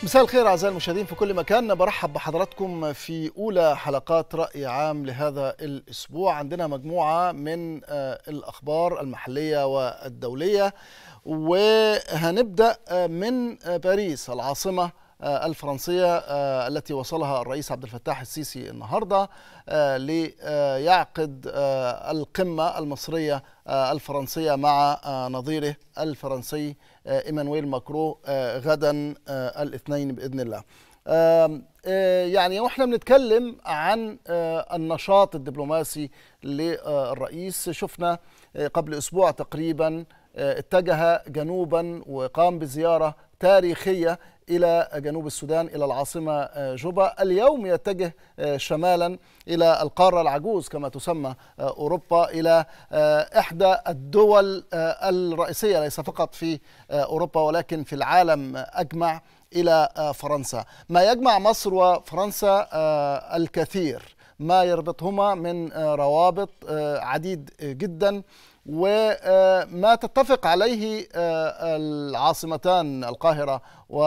مساء الخير اعزائي المشاهدين في كل مكان برحب بحضراتكم في اولى حلقات راي عام لهذا الاسبوع عندنا مجموعه من الاخبار المحليه والدوليه وهنبدا من باريس العاصمه الفرنسيه التي وصلها الرئيس عبد الفتاح السيسي النهارده ليعقد القمه المصريه الفرنسيه مع نظيره الفرنسي ايمانويل ماكرو غدا الاثنين باذن الله. يعني واحنا بنتكلم عن النشاط الدبلوماسي للرئيس شفنا قبل اسبوع تقريبا اتجه جنوبا وقام بزياره تاريخيه الى جنوب السودان الى العاصمه جوبا اليوم يتجه شمالا الى القاره العجوز كما تسمى اوروبا الى احدى الدول الرئيسيه ليس فقط في اوروبا ولكن في العالم اجمع الى فرنسا ما يجمع مصر وفرنسا الكثير ما يربطهما من روابط عديد جدا وما تتفق عليه العاصمتان القاهرة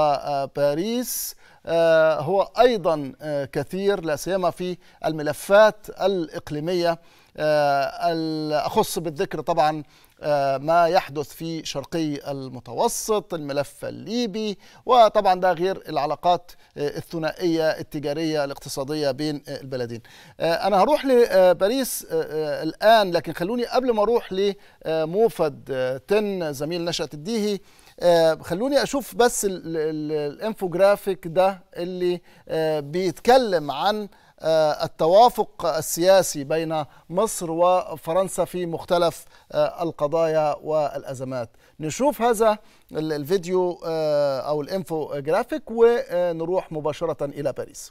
وباريس هو أيضا كثير لا سيما في الملفات الإقليمية أخص بالذكر طبعا ما يحدث في شرقي المتوسط الملف الليبي وطبعا ده غير العلاقات الثنائية التجارية الاقتصادية بين البلدين أنا هروح لباريس الآن لكن خلوني قبل ما أروح لموفد تن زميل نشأة الديهي خلوني أشوف بس الانفوجرافيك ده اللي بيتكلم عن التوافق السياسي بين مصر وفرنسا في مختلف القضايا والازمات نشوف هذا الفيديو او الانفوجرافيك ونروح مباشره الى باريس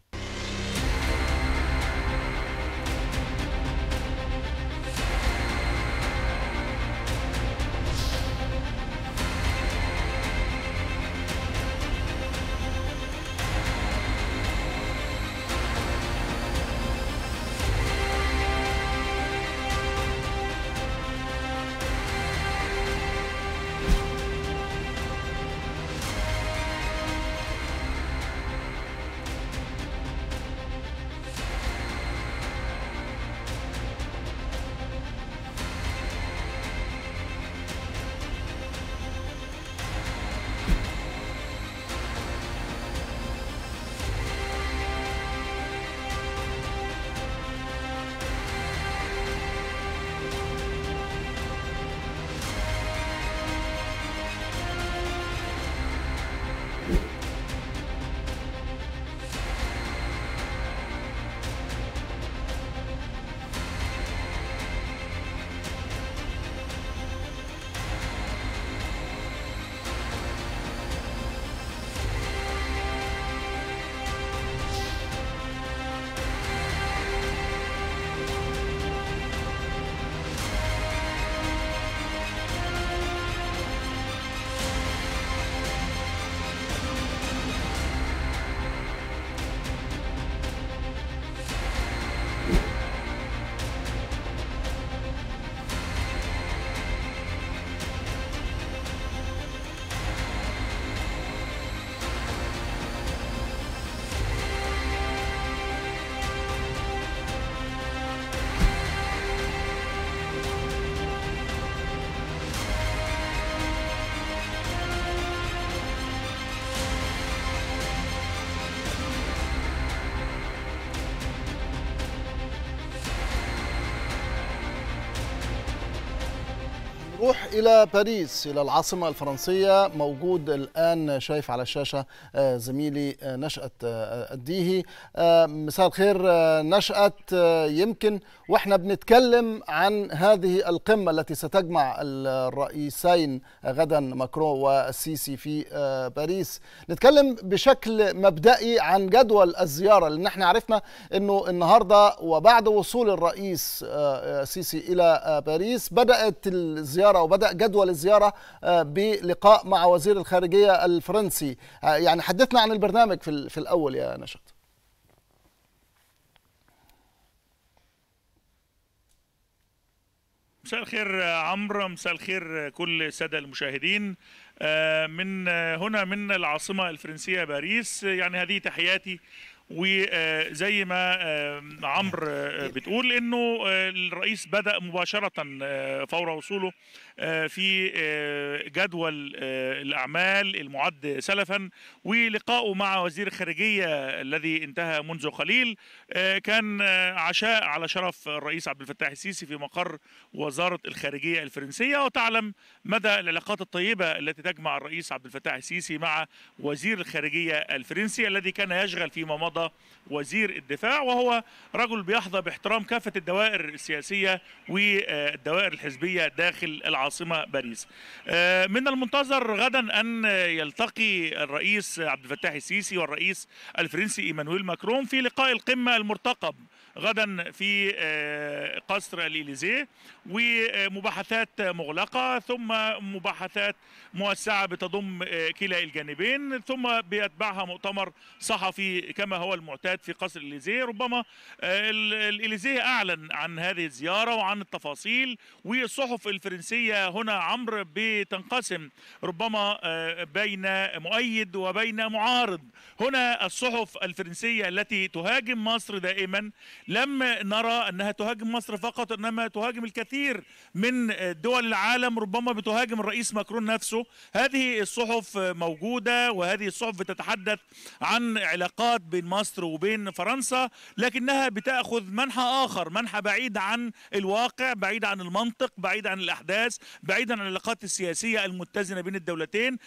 نروح إلى باريس إلى العاصمة الفرنسية موجود الآن شايف على الشاشة زميلي نشأة الديهي مساء الخير نشأة يمكن وإحنا بنتكلم عن هذه القمة التي ستجمع الرئيسين غدا ماكرون والسيسي في باريس نتكلم بشكل مبدئي عن جدول الزيارة لأن احنا عرفنا أنه النهاردة وبعد وصول الرئيس السيسي إلى باريس بدأت الزيارة وبدأ جدول الزيارة بلقاء مع وزير الخارجية الفرنسي يعني حدثنا عن البرنامج في, في الأول يا نشط مساء الخير عمرو مساء الخير كل الساده المشاهدين من هنا من العاصمة الفرنسية باريس يعني هذه تحياتي وزي ما عمرو بتقول انه الرئيس بدا مباشره فور وصوله في جدول الاعمال المعد سلفا ولقائه مع وزير الخارجيه الذي انتهى منذ قليل كان عشاء على شرف الرئيس عبد الفتاح السيسي في مقر وزاره الخارجيه الفرنسيه وتعلم مدى العلاقات الطيبه التي تجمع الرئيس عبد الفتاح السيسي مع وزير الخارجيه الفرنسي الذي كان يشغل فيما مضى وزير الدفاع وهو رجل بيحظى باحترام كافة الدوائر السياسية والدوائر الحزبية داخل العاصمة باريس من المنتظر غدا أن يلتقي الرئيس عبد الفتاح السيسي والرئيس الفرنسي إيمانويل ماكرون في لقاء القمة المرتقب غدا في قصر الإليزيه ومباحثات مغلقة ثم مباحثات موسعة بتضم كلا الجانبين ثم بيتبعها مؤتمر صحفي كما هو المعتاد في قصر الإليزيه ربما الإليزيه أعلن عن هذه الزيارة وعن التفاصيل والصحف الفرنسية هنا عمرو بتنقسم ربما بين مؤيد وبين معارض هنا الصحف الفرنسية التي تهاجم مصر دائما لم نرى انها تهاجم مصر فقط انما تهاجم الكثير من دول العالم ربما بتهاجم الرئيس ماكرون نفسه هذه الصحف موجوده وهذه الصحف بتتحدث عن علاقات بين مصر وبين فرنسا لكنها بتاخذ منحى اخر منحى بعيد عن الواقع بعيد عن المنطق بعيد عن الاحداث بعيد عن العلاقات السياسيه المتزنه بين الدولتين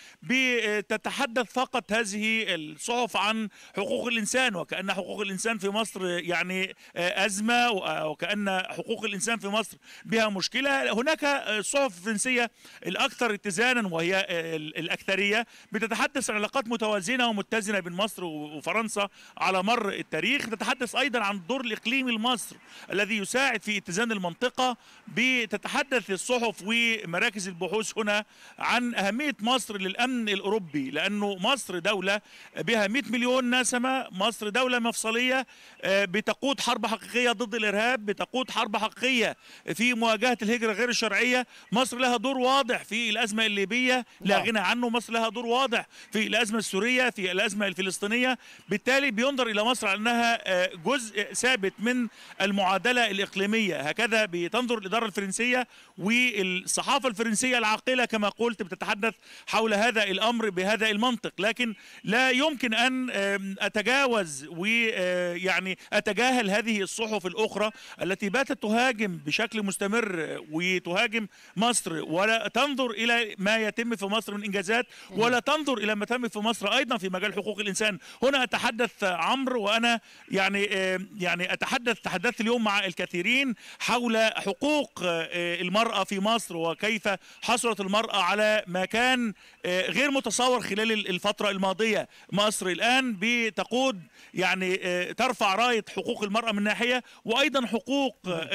بتتحدث فقط هذه الصحف عن حقوق الانسان وكان حقوق الانسان في مصر يعني أزمة وكأن حقوق الإنسان في مصر بها مشكلة هناك الصحف الفرنسية الأكثر اتزانا وهي الأكثرية بتتحدث عن علاقات متوازنة ومتزنة بين مصر وفرنسا على مر التاريخ تتحدث أيضا عن الدور الإقليمي لمصر الذي يساعد في اتزان المنطقة بتتحدث الصحف ومراكز البحوث هنا عن أهمية مصر للأمن الأوروبي لأنه مصر دولة بها 100 مليون نسمة مصر دولة مفصلية بتقود حرب حقيقية ضد الإرهاب بتقود حرب حقيقية في مواجهة الهجرة غير الشرعية مصر لها دور واضح في الأزمة الليبية لا غنى عنه مصر لها دور واضح في الأزمة السورية في الأزمة الفلسطينية بالتالي بينظر إلى مصر على أنها جزء ثابت من المعادلة الإقليمية هكذا بتنظر الإدارة الفرنسية والصحافة الفرنسية العاقلة كما قلت بتتحدث حول هذا الأمر بهذا المنطق لكن لا يمكن أن أتجاوز ويعني أتجاهل هذه الصحف الأخرى التي باتت تهاجم بشكل مستمر وتهاجم مصر ولا تنظر إلى ما يتم في مصر من إنجازات ولا تنظر إلى ما تم في مصر أيضا في مجال حقوق الإنسان هنا أتحدث عمرو وأنا يعني يعني أتحدث تحدثت اليوم مع الكثيرين حول حقوق المرأة في مصر وكيف حصلت المرأة على ما كان غير متصور خلال الفترة الماضية مصر الآن بتقود يعني ترفع راية حقوق المرأة من ناحية وأيضا حقوق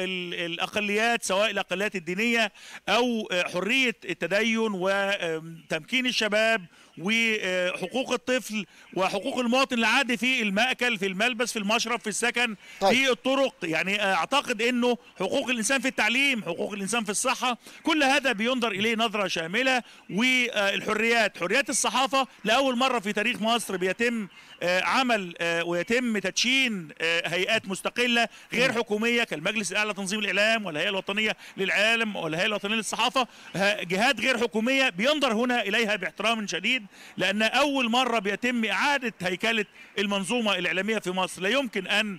الأقليات سواء الأقليات الدينية أو حرية التدين وتمكين الشباب وحقوق الطفل وحقوق المواطن العادي في المأكل في الملبس في المشرب في السكن طيب. في الطرق يعني اعتقد انه حقوق الانسان في التعليم حقوق الانسان في الصحة كل هذا بينظر اليه نظرة شاملة والحريات حريات الصحافة لأول مرة في تاريخ مصر بيتم عمل ويتم تدشين هيئات مستقلة غير حكومية كالمجلس الأعلى لتنظيم الإعلام والهيئة الوطنية للعالم والهيئة الوطنية للصحافة جهات غير حكومية بينظر هنا إليها باحترام شديد لأن أول مرة بيتم إعادة هيكلة المنظومة الإعلامية في مصر لا يمكن أن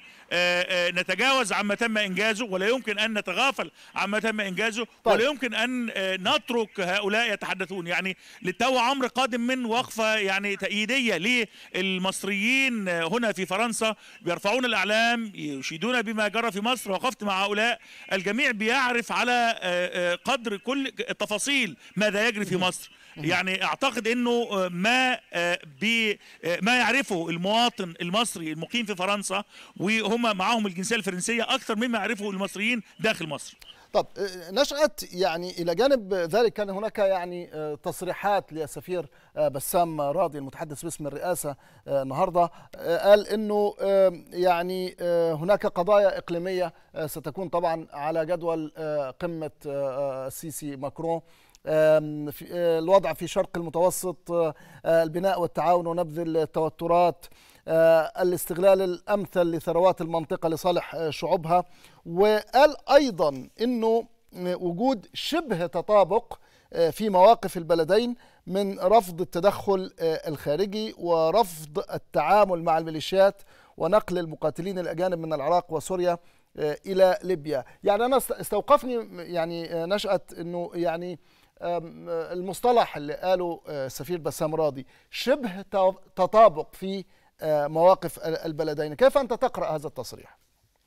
نتجاوز عما تم انجازه ولا يمكن ان نتغافل عما تم انجازه طيب. ولا يمكن ان نترك هؤلاء يتحدثون يعني للتو عمرو قادم من وقفه يعني تأييديه للمصريين هنا في فرنسا بيرفعون الاعلام يشيدون بما جرى في مصر وقفت مع هؤلاء الجميع بيعرف على قدر كل التفاصيل ماذا يجري في مصر يعني اعتقد انه ما بي ما يعرفه المواطن المصري المقيم في فرنسا وهم معاهم الجنسيه الفرنسيه اكثر مما يعرفه المصريين داخل مصر طب نشأت يعني إلى جانب ذلك كان هناك يعني تصريحات للسفير بسام راضي المتحدث باسم الرئاسة النهاردة قال أنه يعني هناك قضايا إقليمية ستكون طبعا على جدول قمة السيسي ماكرون الوضع في شرق المتوسط البناء والتعاون ونبذ التوترات الاستغلال الامثل لثروات المنطقه لصالح شعوبها وقال ايضا انه وجود شبه تطابق في مواقف البلدين من رفض التدخل الخارجي ورفض التعامل مع الميليشيات ونقل المقاتلين الاجانب من العراق وسوريا الى ليبيا يعني انا استوقفني يعني نشاه انه يعني المصطلح اللي قاله السفير بسام راضي شبه تطابق في مواقف البلدين كيف انت تقرا هذا التصريح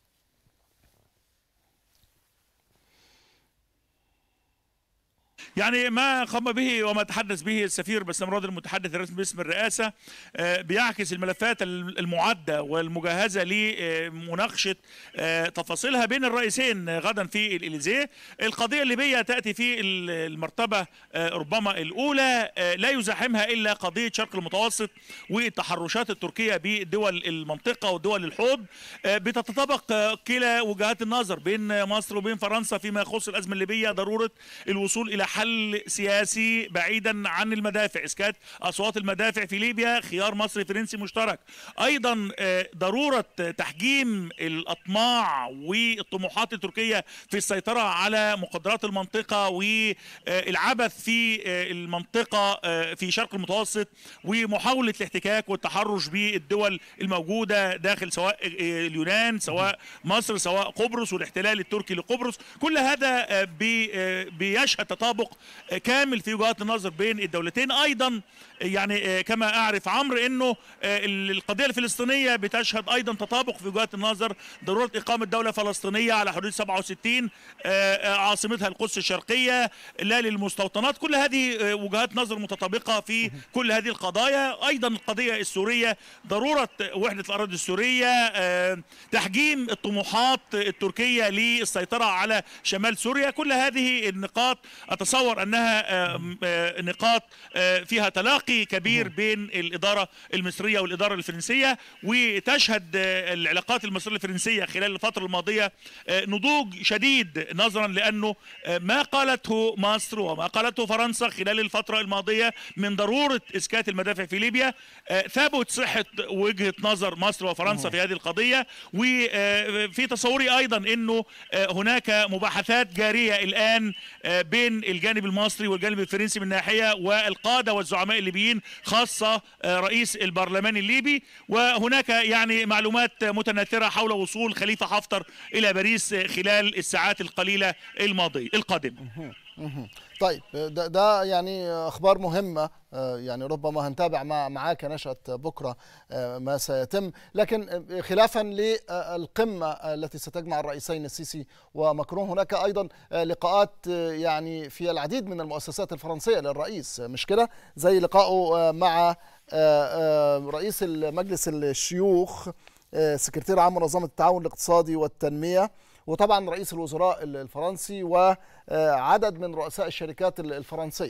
يعني ما قام به وما تحدث به السفير بسام راضي المتحدث الرسمي باسم الرئاسه بيعكس الملفات المعده والمجهزه لمناقشه تفاصيلها بين الرئيسين غدا في الاليزيه القضيه الليبيه تاتي في المرتبه ربما الاولى لا يزاحمها الا قضيه شرق المتوسط والتحرشات التركيه بدول المنطقه ودول الحوض بتتطابق كلا وجهات النظر بين مصر وبين فرنسا فيما يخص الازمه الليبيه ضروره الوصول الى حل سياسي بعيدا عن المدافع اسكات اصوات المدافع في ليبيا خيار مصري فرنسي مشترك ايضا ضروره تحجيم الاطماع والطموحات التركيه في السيطره على مقدرات المنطقه والعبث في المنطقه في شرق المتوسط ومحاوله الاحتكاك والتحرش بالدول الموجوده داخل سواء اليونان سواء مصر سواء قبرص والاحتلال التركي لقبرص كل هذا بيشهد تطابق كامل في وجهات النظر بين الدولتين ايضا يعني كما اعرف عمرو انه القضيه الفلسطينيه بتشهد ايضا تطابق في وجهات النظر ضروره اقامه دوله فلسطينيه على حدود 67 عاصمتها القدس الشرقيه لا للمستوطنات كل هذه وجهات نظر متطابقه في كل هذه القضايا ايضا القضيه السوريه ضروره وحده الاراضي السوريه تحجيم الطموحات التركيه للسيطره على شمال سوريا كل هذه النقاط اتصور انها نقاط فيها تلاقي كبير بين الاداره المصريه والاداره الفرنسيه وتشهد العلاقات المصريه الفرنسيه خلال الفتره الماضيه نضوج شديد نظرا لانه ما قالته مصر وما قالته فرنسا خلال الفتره الماضيه من ضروره اسكات المدافع في ليبيا ثبت صحه وجهه نظر مصر وفرنسا في هذه القضيه وفي تصوري ايضا انه هناك مباحثات جاريه الان بين الجانب المصري والجانب الفرنسي من ناحيه والقاده والزعماء الليبيين خاصه رئيس البرلمان الليبي وهناك يعني معلومات متناثره حول وصول خليفه حفتر الى باريس خلال الساعات القليله الماضيه القادمه طيب ده, ده يعني اخبار مهمه يعني ربما هنتابع مع معاك نشأة بكره ما سيتم لكن خلافا للقمه التي ستجمع الرئيسين السيسي وماكرون هناك ايضا لقاءات يعني في العديد من المؤسسات الفرنسيه للرئيس مش كده زي لقائه مع رئيس مجلس الشيوخ سكرتير عام منظمه التعاون الاقتصادي والتنميه وطبعا رئيس الوزراء الفرنسي وعدد من رؤساء الشركات الفرنسيه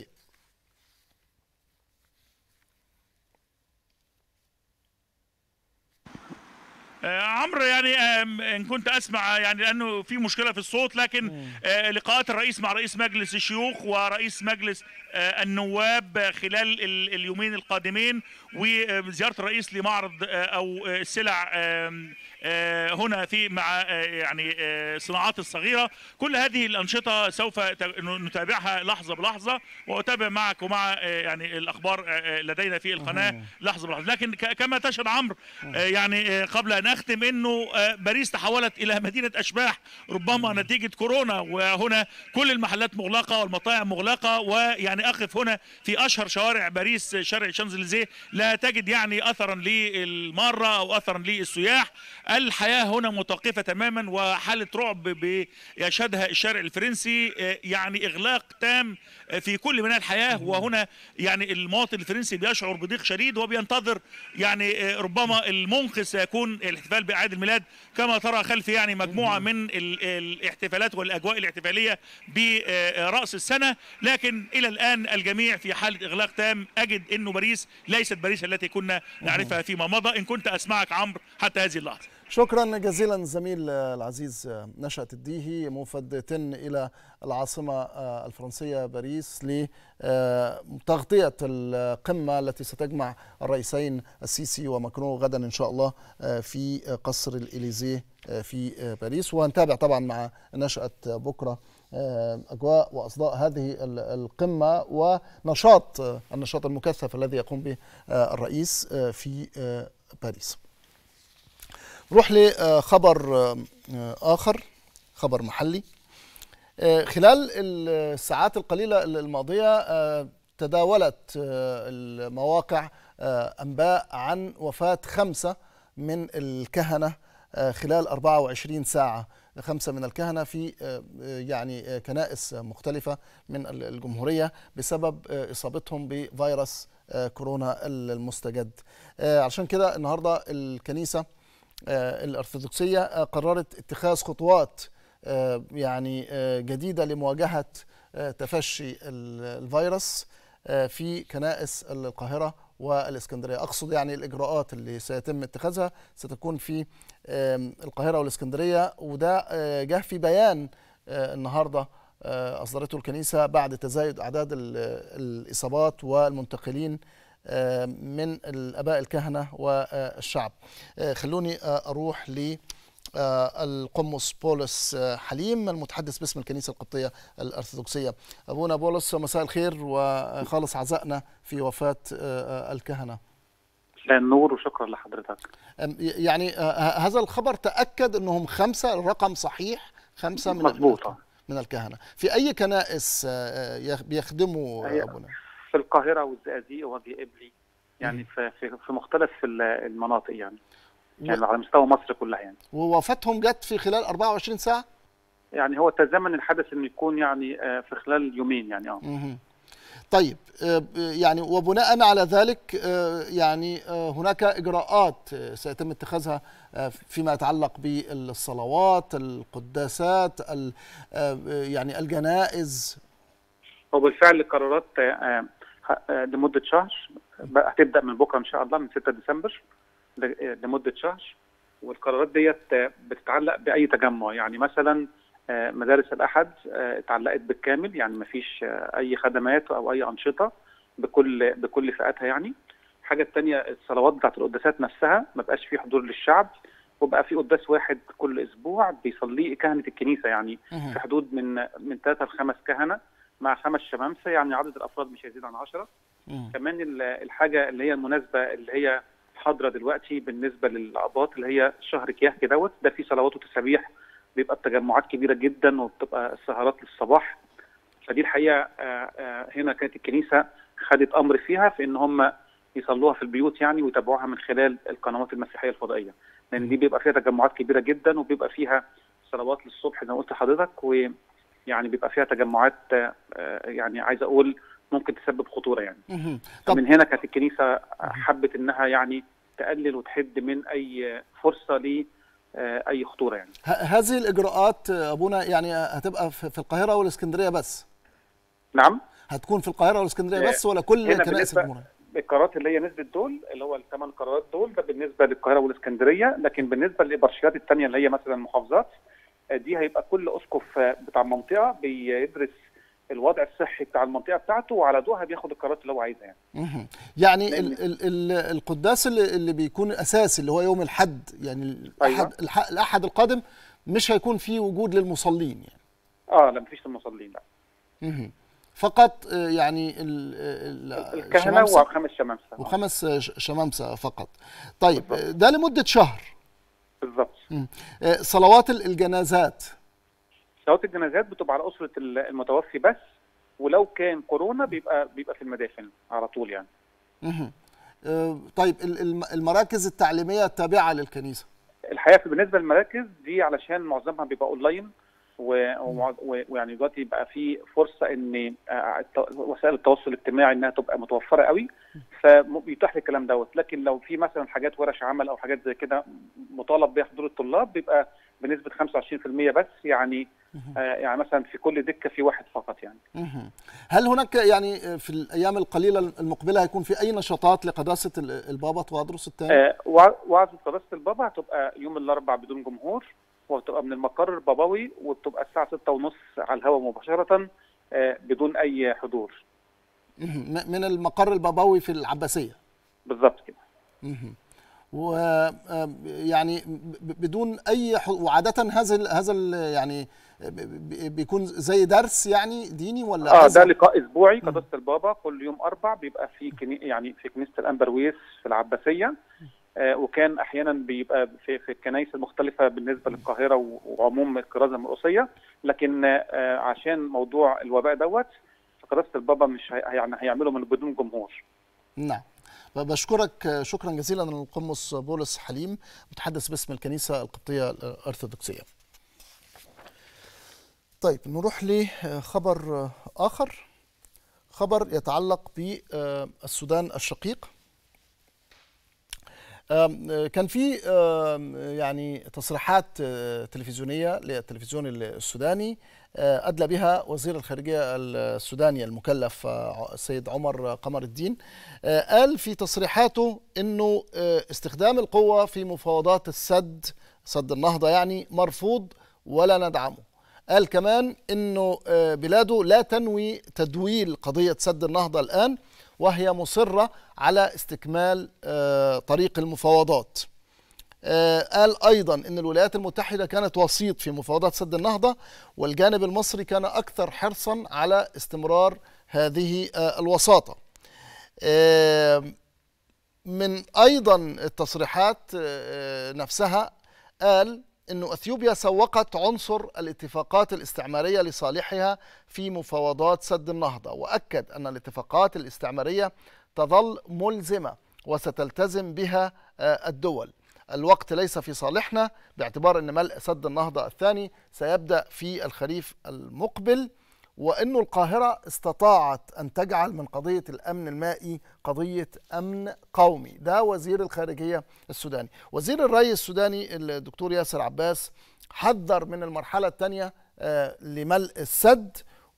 عمرو يعني ان كنت اسمع يعني لانه في مشكله في الصوت لكن لقاءات الرئيس مع رئيس مجلس الشيوخ ورئيس مجلس النواب خلال اليومين القادمين وزياره الرئيس لمعرض او السلع هنا في مع يعني الصناعات الصغيره كل هذه الانشطه سوف نتابعها لحظه بلحظه واتابع معك ومع يعني الاخبار لدينا في القناه لحظه بلحظه لكن كما تشهد عمرو يعني قبل ان اختم انه باريس تحولت الى مدينه اشباح ربما نتيجه كورونا وهنا كل المحلات مغلقه والمطاعم مغلقه ويعني اقف هنا في اشهر شوارع باريس شارع شانزليزيه لا تجد يعني اثرا للماره او اثرا للسياح الحياه هنا متوقفه تماما وحاله رعب بيشهدها الشارع الفرنسي يعني اغلاق تام في كل مناحي الحياه وهنا يعني المواطن الفرنسي بيشعر بضيق شديد وبينتظر يعني ربما المنقذ سيكون الاحتفال باعياد الميلاد كما ترى خلفي يعني مجموعه من الاحتفالات والاجواء الاحتفاليه براس السنه لكن الى الان الجميع في حاله اغلاق تام اجد انه باريس ليست باريس التي كنا نعرفها فيما مضى ان كنت اسمعك عمرو حتى هذه اللحظه شكرا جزيلا زميل العزيز نشأة الديهي مفدتن إلى العاصمة الفرنسية باريس لتغطية القمة التي ستجمع الرئيسين السيسي وماكرون غدا إن شاء الله في قصر الإليزيه في باريس وهنتابع طبعا مع نشأة بكرة أجواء وأصداء هذه القمة ونشاط النشاط المكثف الذي يقوم به الرئيس في باريس نروح لخبر آخر خبر محلي خلال الساعات القليلة الماضية تداولت المواقع أنباء عن وفاة خمسة من الكهنة خلال 24 ساعة خمسة من الكهنة في يعني كنائس مختلفة من الجمهورية بسبب إصابتهم بفيروس كورونا المستجد عشان كده النهاردة الكنيسة الأرثوذكسية قررت اتخاذ خطوات يعني جديدة لمواجهة تفشي الفيروس في كنائس القاهرة والإسكندرية أقصد يعني الإجراءات اللي سيتم اتخاذها ستكون في القاهرة والإسكندرية وده جه في بيان النهاردة أصدرته الكنيسة بعد تزايد أعداد الإصابات والمنتقلين من الاباء الكهنه والشعب خلوني اروح ل القمص بولس حليم المتحدث باسم الكنيسه القبطيه الارثوذكسيه ابونا بولس مساء الخير وخالص عزائنا في وفاه الكهنه مساء النور وشكرا لحضرتك يعني هذا الخبر تاكد انهم خمسه الرقم صحيح خمسه من مظبوط من الكهنه في اي كنائس بيخدموا ابونا في القاهره والزقازيق وادي قبلي يعني في في في مختلف المناطق يعني يعني على مستوى مصر كلها يعني ووفاتهم جت في خلال 24 ساعه يعني هو تزامن الحدث انه يكون يعني في خلال يومين يعني اه طيب يعني وبناء على ذلك يعني هناك اجراءات سيتم اتخاذها فيما يتعلق بالصلوات القداسات يعني الجنائز هو بالفعل القرارات لمده شهر هتبدا من بكره ان شاء الله من 6 ديسمبر لمده شهر والقرارات ديت بتتعلق باي تجمع يعني مثلا مدارس الاحد اتعلقت بالكامل يعني ما فيش اي خدمات او اي انشطه بكل بكل فئاتها يعني الحاجه الثانيه الصلوات بتاعت القداسات نفسها ما بقاش في حضور للشعب وبقى في قداس واحد كل اسبوع بيصليه كهنه الكنيسه يعني في حدود من من ثلاثه لخمس كهنه مع خمس شمامسه يعني عدد الافراد مش هيزيد عن 10 كمان الحاجه اللي هي المناسبه اللي هي حاضره دلوقتي بالنسبه للاباط اللي هي شهر كياك دوت ده في صلوات وتسابيح بيبقى التجمعات كبيره جدا وبتبقى السهرات للصباح فدي الحقيقه هنا كانت الكنيسه خدت امر فيها في ان هم يصلوها في البيوت يعني ويتابعوها من خلال القنوات المسيحيه الفضائيه لان دي بيبقى فيها تجمعات كبيره جدا وبيبقى فيها صلوات للصبح زي ما قلت لحضرتك ويعني بيبقى فيها تجمعات يعني عايز اقول ممكن تسبب خطوره يعني طب من هنا كانت الكنيسه حبت انها يعني تقلل وتحد من اي فرصه ل اي خطوره يعني هذه الاجراءات ابونا يعني هتبقى في القاهره والاسكندريه بس نعم هتكون في القاهره والاسكندريه بس ولا كل كنائس الجمهوريه القرارات اللي هي نزلت دول اللي هو الثمان قرارات دول ده بالنسبه للقاهره والاسكندريه لكن بالنسبه للابرشيات الثانيه اللي هي مثلا المحافظات دي هيبقى كل اسقف بتاع المنطقه بيدرس الوضع الصحي بتاع المنطقه بتاعته وعلى ضوءها بياخد القرارات اللي هو عايزها يعني. يعني ال ال ال القداس اللي, اللي بيكون اساسي اللي هو يوم الحد يعني الاحد أيوة. الاحد القادم مش هيكون فيه وجود للمصلين يعني. اه لا مفيش للمصلين لا. مه. فقط يعني الكهنه وخمس شمامسه وخمس شمامسه فقط. طيب بالضبط. ده لمده شهر. بالظبط. صلوات الجنازات صلوات الجنازات بتبقى على اسره المتوفي بس ولو كان كورونا بيبقى بيبقى في المدافن على طول يعني. اها طيب المراكز التعليميه التابعه للكنيسه الحقيقه بالنسبه للمراكز دي علشان معظمها بيبقى اونلاين ويعني دلوقتي بقى في فرصه ان وسائل التواصل الاجتماعي انها تبقى متوفره قوي فبيتاح لي الكلام دوت لكن لو في مثلا حاجات ورش عمل او حاجات زي كده مطالب بها حضور الطلاب بيبقى بنسبه 25% بس يعني آه، يعني مثلا في كل دكه في واحد فقط يعني مهم. هل هناك يعني في الايام القليله المقبله هيكون في اي نشاطات لقداسه ال- البابا توادرس الثاني؟ آه، وع- وعظة قداسة البابا هتبقى يوم الأربعاء بدون جمهور وهتبقى من المقر البابوي وبتبقى الساعة ستة ونص على الهواء مباشرة آه، بدون أي حضور مهم. م- من المقر البابوي في العباسيه. بالظبط كده مهم. و آه، يعني ب- بدون اي ح- وعاده هذا ال- هذا ال- يعني ب- ب- بيكون زي درس يعني ديني ولا اه ده أزهر؟ لقاء اسبوعي قداسه البابا كل يوم اربع بيبقى في كني... يعني في كنيسه الانبرويس في العباسيه آه وكان احيانا بيبقى في في الكنائس المختلفه بالنسبه للقاهره و- وعموم الكرازه المرقسيه لكن آه عشان موضوع الوباء دوت فقداسه البابا مش هي... يعني هيعمله من بدون جمهور نعم بشكرك شكرا جزيلا القمص بولس حليم متحدث باسم الكنيسة القبطية الأرثوذكسية طيب نروح لخبر آخر خبر يتعلق بالسودان الشقيق آم، كان في آم، يعني تصريحات آه، تلفزيونية للتلفزيون السوداني آه، أدلى بها وزير الخارجية السوداني المكلف آه، السيد عمر قمر الدين آه، قال في تصريحاته أنه آه، استخدام القوة في مفاوضات السد سد النهضة يعني مرفوض ولا ندعمه قال كمان أنه آه، بلاده لا تنوي تدويل قضية سد النهضة الآن وهي مصرة على استكمال آه، طريق المفاوضات آه، قال أيضا أن الولايات المتحدة كانت وسيط في مفاوضات سد النهضة والجانب المصري كان أكثر حرصا على استمرار هذه آه، الوساطة آه، من أيضا التصريحات آه، نفسها قال أن أثيوبيا سوقت عنصر الاتفاقات الاستعمارية لصالحها في مفاوضات سد النهضة وأكد أن الاتفاقات الاستعمارية تظل ملزمة وستلتزم بها آه، الدول الوقت ليس في صالحنا باعتبار أن ملء سد النهضة الثاني سيبدأ في الخريف المقبل وأن القاهرة استطاعت أن تجعل من قضية الأمن المائي قضية أمن قومي ده وزير الخارجية السوداني وزير الري السوداني الدكتور ياسر عباس حذر من المرحلة الثانية آه، لملء السد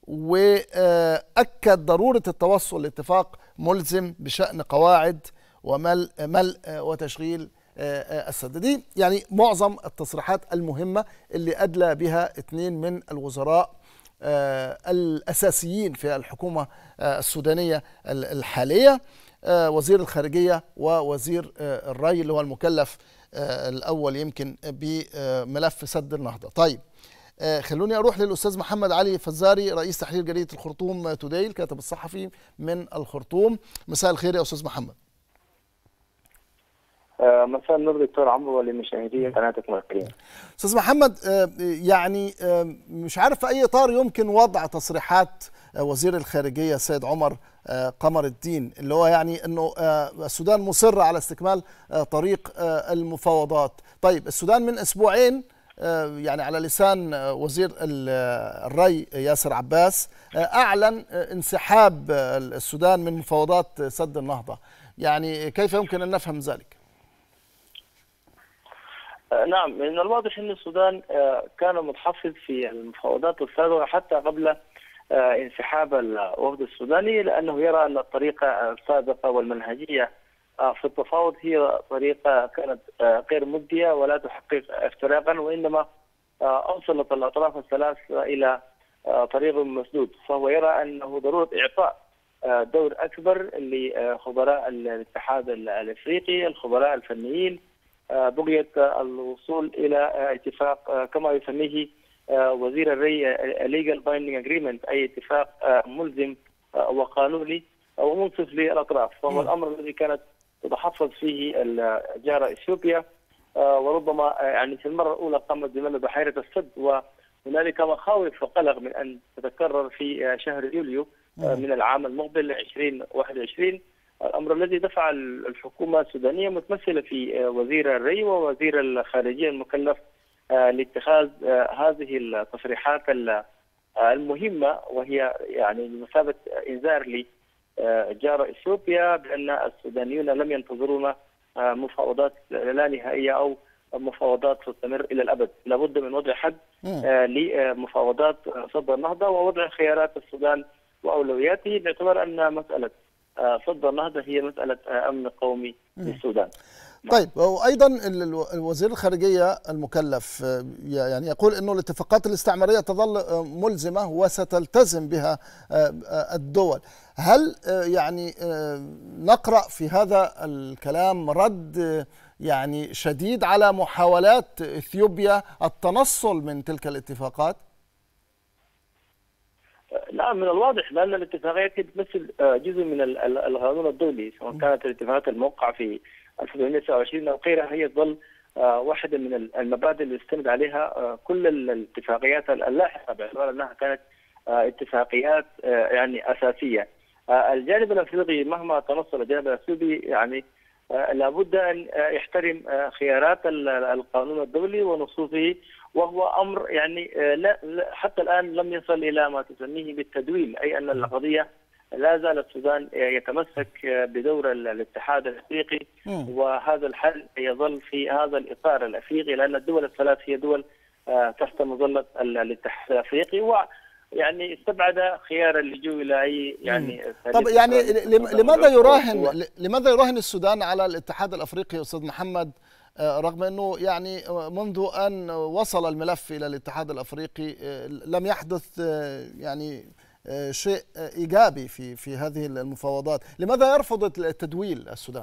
وأكد ضرورة التوصل لاتفاق ملزم بشأن قواعد وملء ملء آه، وتشغيل آه، آه، السد دي يعني معظم التصريحات المهمة اللي أدلى بها اثنين من الوزراء آه، الأساسيين في الحكومة آه، السودانية ال- الحالية آه، وزير الخارجية ووزير آه، الري اللي هو المكلف آه، الأول يمكن بملف سد النهضة طيب آه، خلوني أروح للأستاذ محمد علي فزاري رئيس تحرير جريدة الخرطوم توداي الكاتب الصحفي من الخرطوم مساء الخير يا أستاذ محمد آه، مساء النور دكتور عمرو ولمشاهدي قناتكم الكريمه. استاذ محمد آه، يعني آه، مش عارف في اي اطار يمكن وضع تصريحات آه، وزير الخارجيه السيد عمر آه، قمر الدين اللي هو يعني انه آه، السودان مصره على استكمال آه، طريق آه، المفاوضات طيب السودان من اسبوعين آه، يعني على لسان آه، وزير ال- آه، الري ياسر عباس آه، اعلن آه، انسحاب آه، السودان من مفاوضات سد النهضه يعني كيف يمكن ان نفهم ذلك آه، نعم من الواضح ان السودان آه، كان متحفظ في المفاوضات السابقه حتى قبل آه، انسحاب الوفد السوداني لانه يرى ان الطريقه السابقه والمنهجيه آه، في التفاوض هي طريقه كانت آه، غير مجديه ولا تحقق افتراقا وانما آه، اوصلت الاطراف الثلاث الى آه، طريق مسدود فهو يرى انه ضروره اعطاء آه، دور اكبر لخبراء الاتحاد الافريقي الخبراء الفنيين آه، بقية آه، الوصول إلى آه، اتفاق آه، كما يسميه آه، وزير الري ليجل بايندينج اجريمنت أي اتفاق آه، ملزم آه، وقانوني ومنصف للأطراف مم. وهو الأمر الذي كانت تتحفظ فيه الجارة إثيوبيا آه، وربما آه، يعني في المرة الأولى قامت بملء بحيرة السد وهنالك مخاوف وقلق من أن تتكرر في آه، شهر يوليو آه، من العام المقبل 2021 الامر الذي دفع الحكومه السودانيه متمثله في وزير الري ووزير الخارجيه المكلف آه، لاتخاذ آه، هذه التصريحات ال- آه، المهمه وهي يعني بمثابه انذار لجار اثيوبيا بان السودانيون لم ينتظرون آه، مفاوضات لا نهائيه او مفاوضات تستمر الى الابد، لابد من وضع حد آه لمفاوضات صد النهضه ووضع خيارات السودان واولوياته باعتبار ان مساله آه صد النهضه هي مساله آه امن قومي للسودان. طيب وايضا وزير الخارجيه المكلف يعني يقول انه الاتفاقات الاستعماريه تظل ملزمه وستلتزم بها الدول هل يعني نقرا في هذا الكلام رد يعني شديد على محاولات اثيوبيا التنصل من تلك الاتفاقات لا من الواضح لان الاتفاقيات تمثل جزء من القانون الدولي سواء كانت الاتفاقات الموقعه في 1929 او غيرها هي تظل واحده من المبادئ اللي يستند عليها كل الاتفاقيات اللاحقه باعتبار انها كانت اتفاقيات يعني اساسيه. الجانب الافريقي مهما تنصل الجانب الاثيوبي يعني لابد ان يحترم خيارات القانون الدولي ونصوصه وهو امر يعني لا حتى الان لم يصل الى ما تسميه بالتدويل اي ان القضيه لا زال السودان يتمسك بدور الاتحاد الافريقي وهذا الحل يظل في هذا الاطار الافريقي لان الدول الثلاث هي دول تحت مظله الاتحاد الافريقي و يعني استبعد خيار اللجوء الى اي يعني طب يعني لماذا يراهن لماذا يراهن السودان على الاتحاد الافريقي استاذ محمد رغم انه يعني منذ ان وصل الملف الى الاتحاد الافريقي لم يحدث يعني شيء ايجابي في في هذه المفاوضات، لماذا يرفض التدويل السودان؟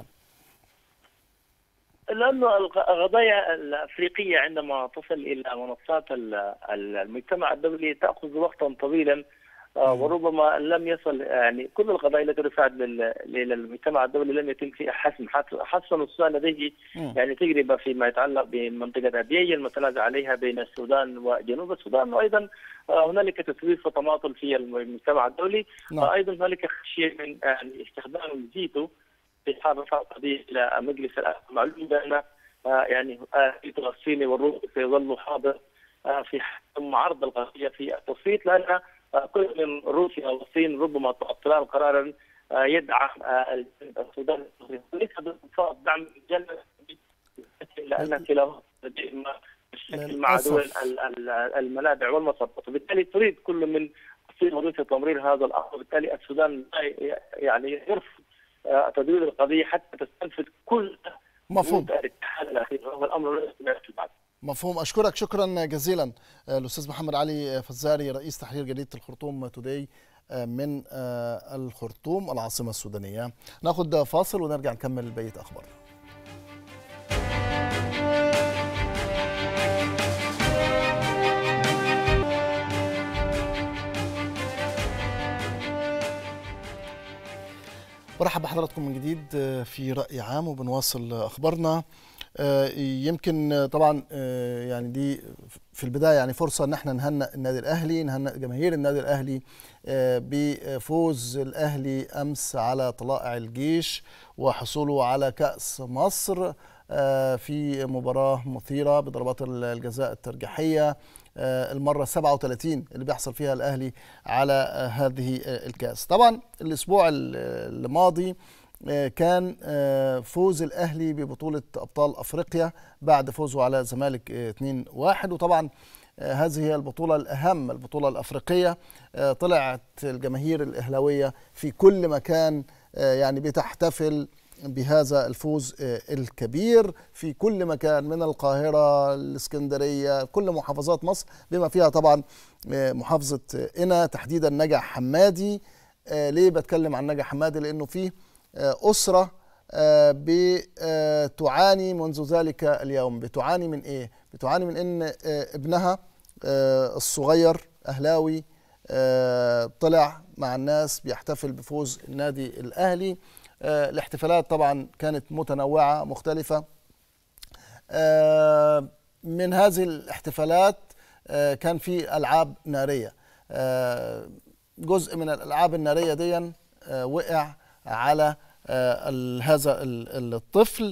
لانه القضايا الافريقيه عندما تصل الى منصات المجتمع الدولي تاخذ وقتا طويلا وربما لم يصل يعني كل القضايا التي رفعت للمجتمع الدولي لم يتم فيها حسم حسم السودان لديه يعني تجربه فيما يتعلق بمنطقه ابيي المتنازع عليها بين السودان وجنوب السودان وايضا هنالك تسويف وتماطل في المجتمع الدولي وايضا هنالك خشيه من يعني استخدام الفيتو في حال رفع القضيه الى مجلس الامن معلوم بان يعني الفيتو الصيني والروسي سيظل حاضر في عرض القضيه في التصويت لان كل من روسيا والصين ربما تعطلان قرارا يدعم السودان ليس بصفات دعم الجنة لان كلاهما لديهما مشاكل مع دول المنابع والمصبات وبالتالي تريد كل من الصين وروسيا تمرير هذا الامر وبالتالي السودان يعني يرفض تدوير القضيه حتى تستنفذ كل مفهوم الاتحاد الاخير وهو الامر لا بعد مفهوم اشكرك شكرا جزيلا الاستاذ محمد علي فزاري رئيس تحرير جريده الخرطوم توداي من الخرطوم العاصمه السودانيه ناخذ فاصل ونرجع نكمل بقيه اخبارنا برحب بحضراتكم من جديد في رأي عام وبنواصل أخبارنا يمكن طبعا يعني دي في البدايه يعني فرصه ان احنا نهنئ النادي الاهلي نهنئ جماهير النادي الاهلي بفوز الاهلي امس على طلائع الجيش وحصوله على كاس مصر في مباراه مثيره بضربات الجزاء الترجيحيه المره 37 اللي بيحصل فيها الاهلي على هذه الكاس طبعا الاسبوع الماضي كان فوز الاهلي ببطوله ابطال افريقيا بعد فوزه على الزمالك 2-1 وطبعا هذه هي البطوله الاهم البطوله الافريقيه طلعت الجماهير الاهلاويه في كل مكان يعني بتحتفل بهذا الفوز الكبير في كل مكان من القاهرة الإسكندرية كل محافظات مصر بما فيها طبعا محافظة قنا تحديدا نجع حمادي ليه بتكلم عن نجع حمادي لأنه فيه أسرة بتعاني منذ ذلك اليوم بتعاني من إيه؟ بتعاني من إن ابنها الصغير أهلاوي طلع مع الناس بيحتفل بفوز النادي الأهلي الاحتفالات طبعا كانت متنوعة مختلفة من هذه الاحتفالات كان في ألعاب نارية جزء من الألعاب النارية دي وقع على هذا الطفل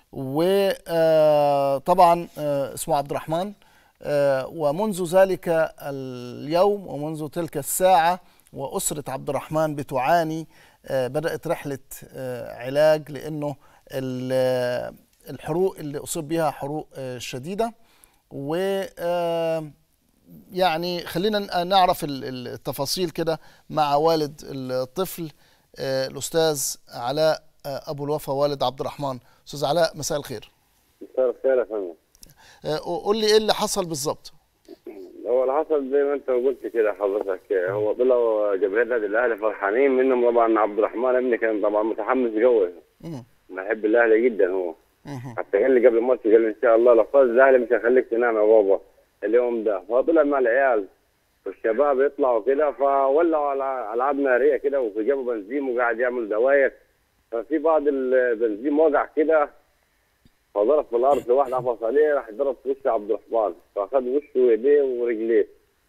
وطبعا اسمه عبد الرحمن ومنذ ذلك اليوم ومنذ تلك الساعة وأسرة عبد الرحمن بتعاني بدأت رحلة علاج لأنه الحروق اللي اصيب بها حروق آه، شديده و آه، يعني خلينا ن- نعرف ال- ال- التفاصيل كده مع والد الطفل آه، الاستاذ علاء آه، ابو الوفا والد عبد الرحمن استاذ علاء مساء الخير مساء الخير يا فندم آه، قول لي ايه اللي حصل بالظبط هو اللي حصل زي ما انت قلت كده حضرتك هو طلعوا جماهير النادي الاهلي فرحانين منهم طبعا عبد الرحمن ابني كان طبعا متحمس قوي مم. بحب الاهلي جدا هو مهم. حتى قال لي قبل الماتش قال لي ان شاء الله لو فاز الاهلي مش هخليك تنام يا بابا اليوم ده فطلع مع العيال والشباب يطلعوا كده فولعوا على العاب ناريه كده وجابوا بنزين وقاعد يعمل دواير ففي بعض البنزين وقع كده فضرب في الارض واحد عفص عليه راح ضرب في وش عبد الرحمن فاخذ وشه وايديه ورجليه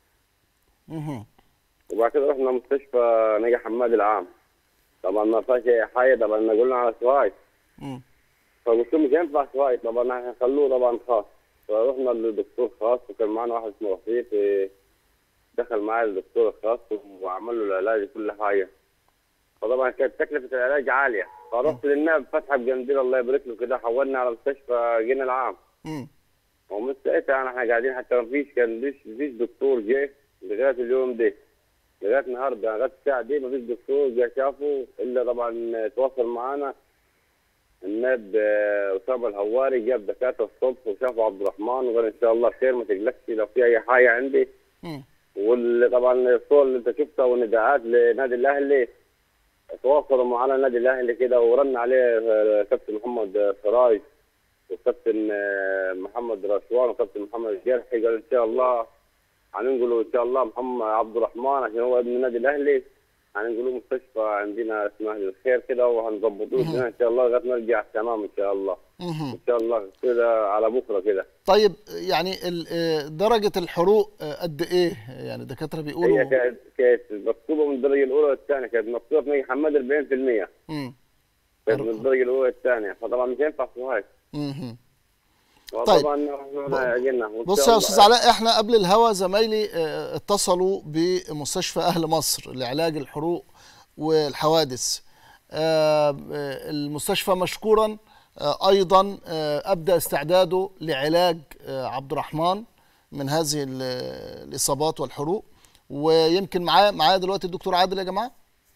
مهم. وبعد كده رحنا مستشفى نجا حماد العام طبعا ما فيهاش اي حاجه طبعا قلنا على سوايت مم. فقلت له مش هينفع سوايت طبعا هنخلوه طبعا خاص فرحنا للدكتور خاص وكان معنا واحد اسمه رفيق إيه، دخل معايا الدكتور الخاص وعمل له العلاج وكل حاجه فطبعا كانت تكلفه العلاج عاليه فرحت للنائب فتحي بجنديل الله يبارك له كده حولنا على مستشفى جينا العام مم. ومن ساعتها احنا قاعدين حتى ما فيش كان فيش فيش دكتور جه لغايه اليوم ده لغايه النهارده لغايه الساعه دي ما فيش دكتور جه شافه الا طبعا تواصل معانا النائب آه، اسامه الهواري جاب دكاتره الصبح وشافوا عبد الرحمن وقال ان شاء الله خير ما تقلقش لو في اي حاجه عندي مم. وطبعا الصور اللي انت شفتها والنداءات لنادي الاهلي تواصلوا معنا النادي الاهلي كده ورن عليه آه، كابتن محمد سراج وكابتن آه، محمد رشوان وكابتن محمد الجرحي قال ان شاء الله هننقله ان شاء الله محمد عبد الرحمن عشان هو ابن النادي الاهلي هننقله مستشفى عندنا اسمها الخير كده وهنظبطوه الدنيا ان شاء الله لغايه ما نرجع تمام ان شاء الله مهم. ان شاء الله كده على بكره كده طيب يعني ال- آه، درجة الحروق آه، قد ايه يعني الدكاترة هي بيقولوا كانت كانت مكتوبه من الدرجه الاولى والثانيه كانت مكتوبه في نجي حماد 40% مم. كانت من الدرجه الاولى والثانيه فطبعا مش هينفع سوهاج مهم. طيب. طبعا احنا جينا وإن بص شاء يا الله- استاذ علاء احنا قبل الهوا زمايلي آه، اتصلوا بمستشفى اهل مصر لعلاج الحروق والحوادث آه، آه، المستشفى مشكورا آه، ايضا آه، ابدا استعداده لعلاج آه، عبد الرحمن من هذه ال- الاصابات والحروق ويمكن معايا معايا دلوقتي الدكتور عادل يا جماعه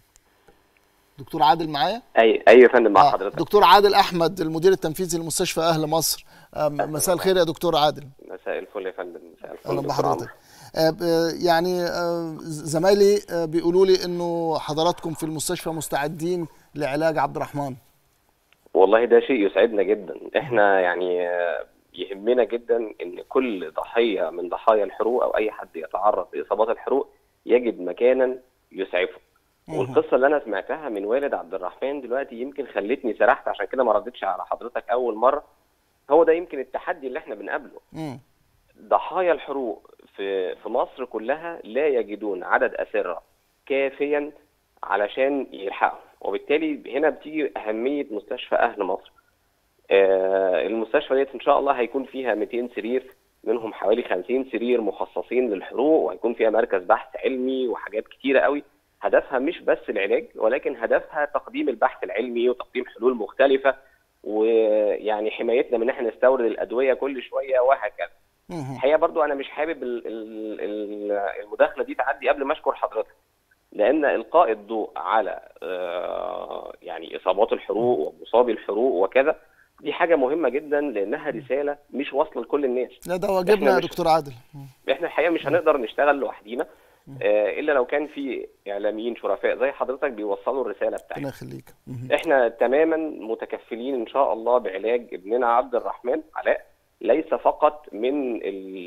دكتور عادل معايا اي ايوه يا فندم مع آه، حضرتك دكتور عادل احمد المدير التنفيذي لمستشفى اهل مصر آه، مساء الخير يا دكتور عادل مساء الفل يا فندم مساء الفل اهلا دكتور بحضرتك عمرو. آه، ب- يعني آه، زمايلي آه، بيقولوا لي انه حضراتكم في المستشفى مستعدين لعلاج عبد الرحمن والله ده شيء يسعدنا جدا احنا يعني آه، يهمنا جدا ان كل ضحيه من ضحايا الحروق او اي حد يتعرض لاصابات الحروق يجد مكانا يسعفه والقصه اللي انا سمعتها من والد عبد الرحمن دلوقتي يمكن خلتني سرحت عشان كده ما ردتش على حضرتك اول مره هو ده يمكن التحدي اللي احنا بنقابله مم. ضحايا الحروق في في مصر كلها لا يجدون عدد أسرة كافيا علشان يلحقوا وبالتالي هنا بتيجي أهمية مستشفى أهل مصر آه، المستشفى ديت إن شاء الله هيكون فيها 200 سرير منهم حوالي 50 سرير مخصصين للحروق وهيكون فيها مركز بحث علمي وحاجات كتيرة قوي هدفها مش بس العلاج ولكن هدفها تقديم البحث العلمي وتقديم حلول مختلفة ويعني حمايتنا من ان احنا نستورد الادويه كل شويه وهكذا. مم. الحقيقه برضو انا مش حابب ال- ال- ال- المداخله دي تعدي قبل ما اشكر حضرتك لان القاء الضوء على آه، يعني اصابات الحروق ومصابي الحروق وكذا دي حاجه مهمه جدا لانها رساله مش واصله لكل الناس لا ده واجبنا يا مش- دكتور عادل مم. احنا الحقيقه مش هنقدر نشتغل لوحدينا آه، الا لو كان في اعلاميين شرفاء زي حضرتك بيوصلوا الرساله ربنا بتاعتنا يخليك مم. احنا تماما متكفلين ان شاء الله بعلاج ابننا عبد الرحمن علاء ليس فقط من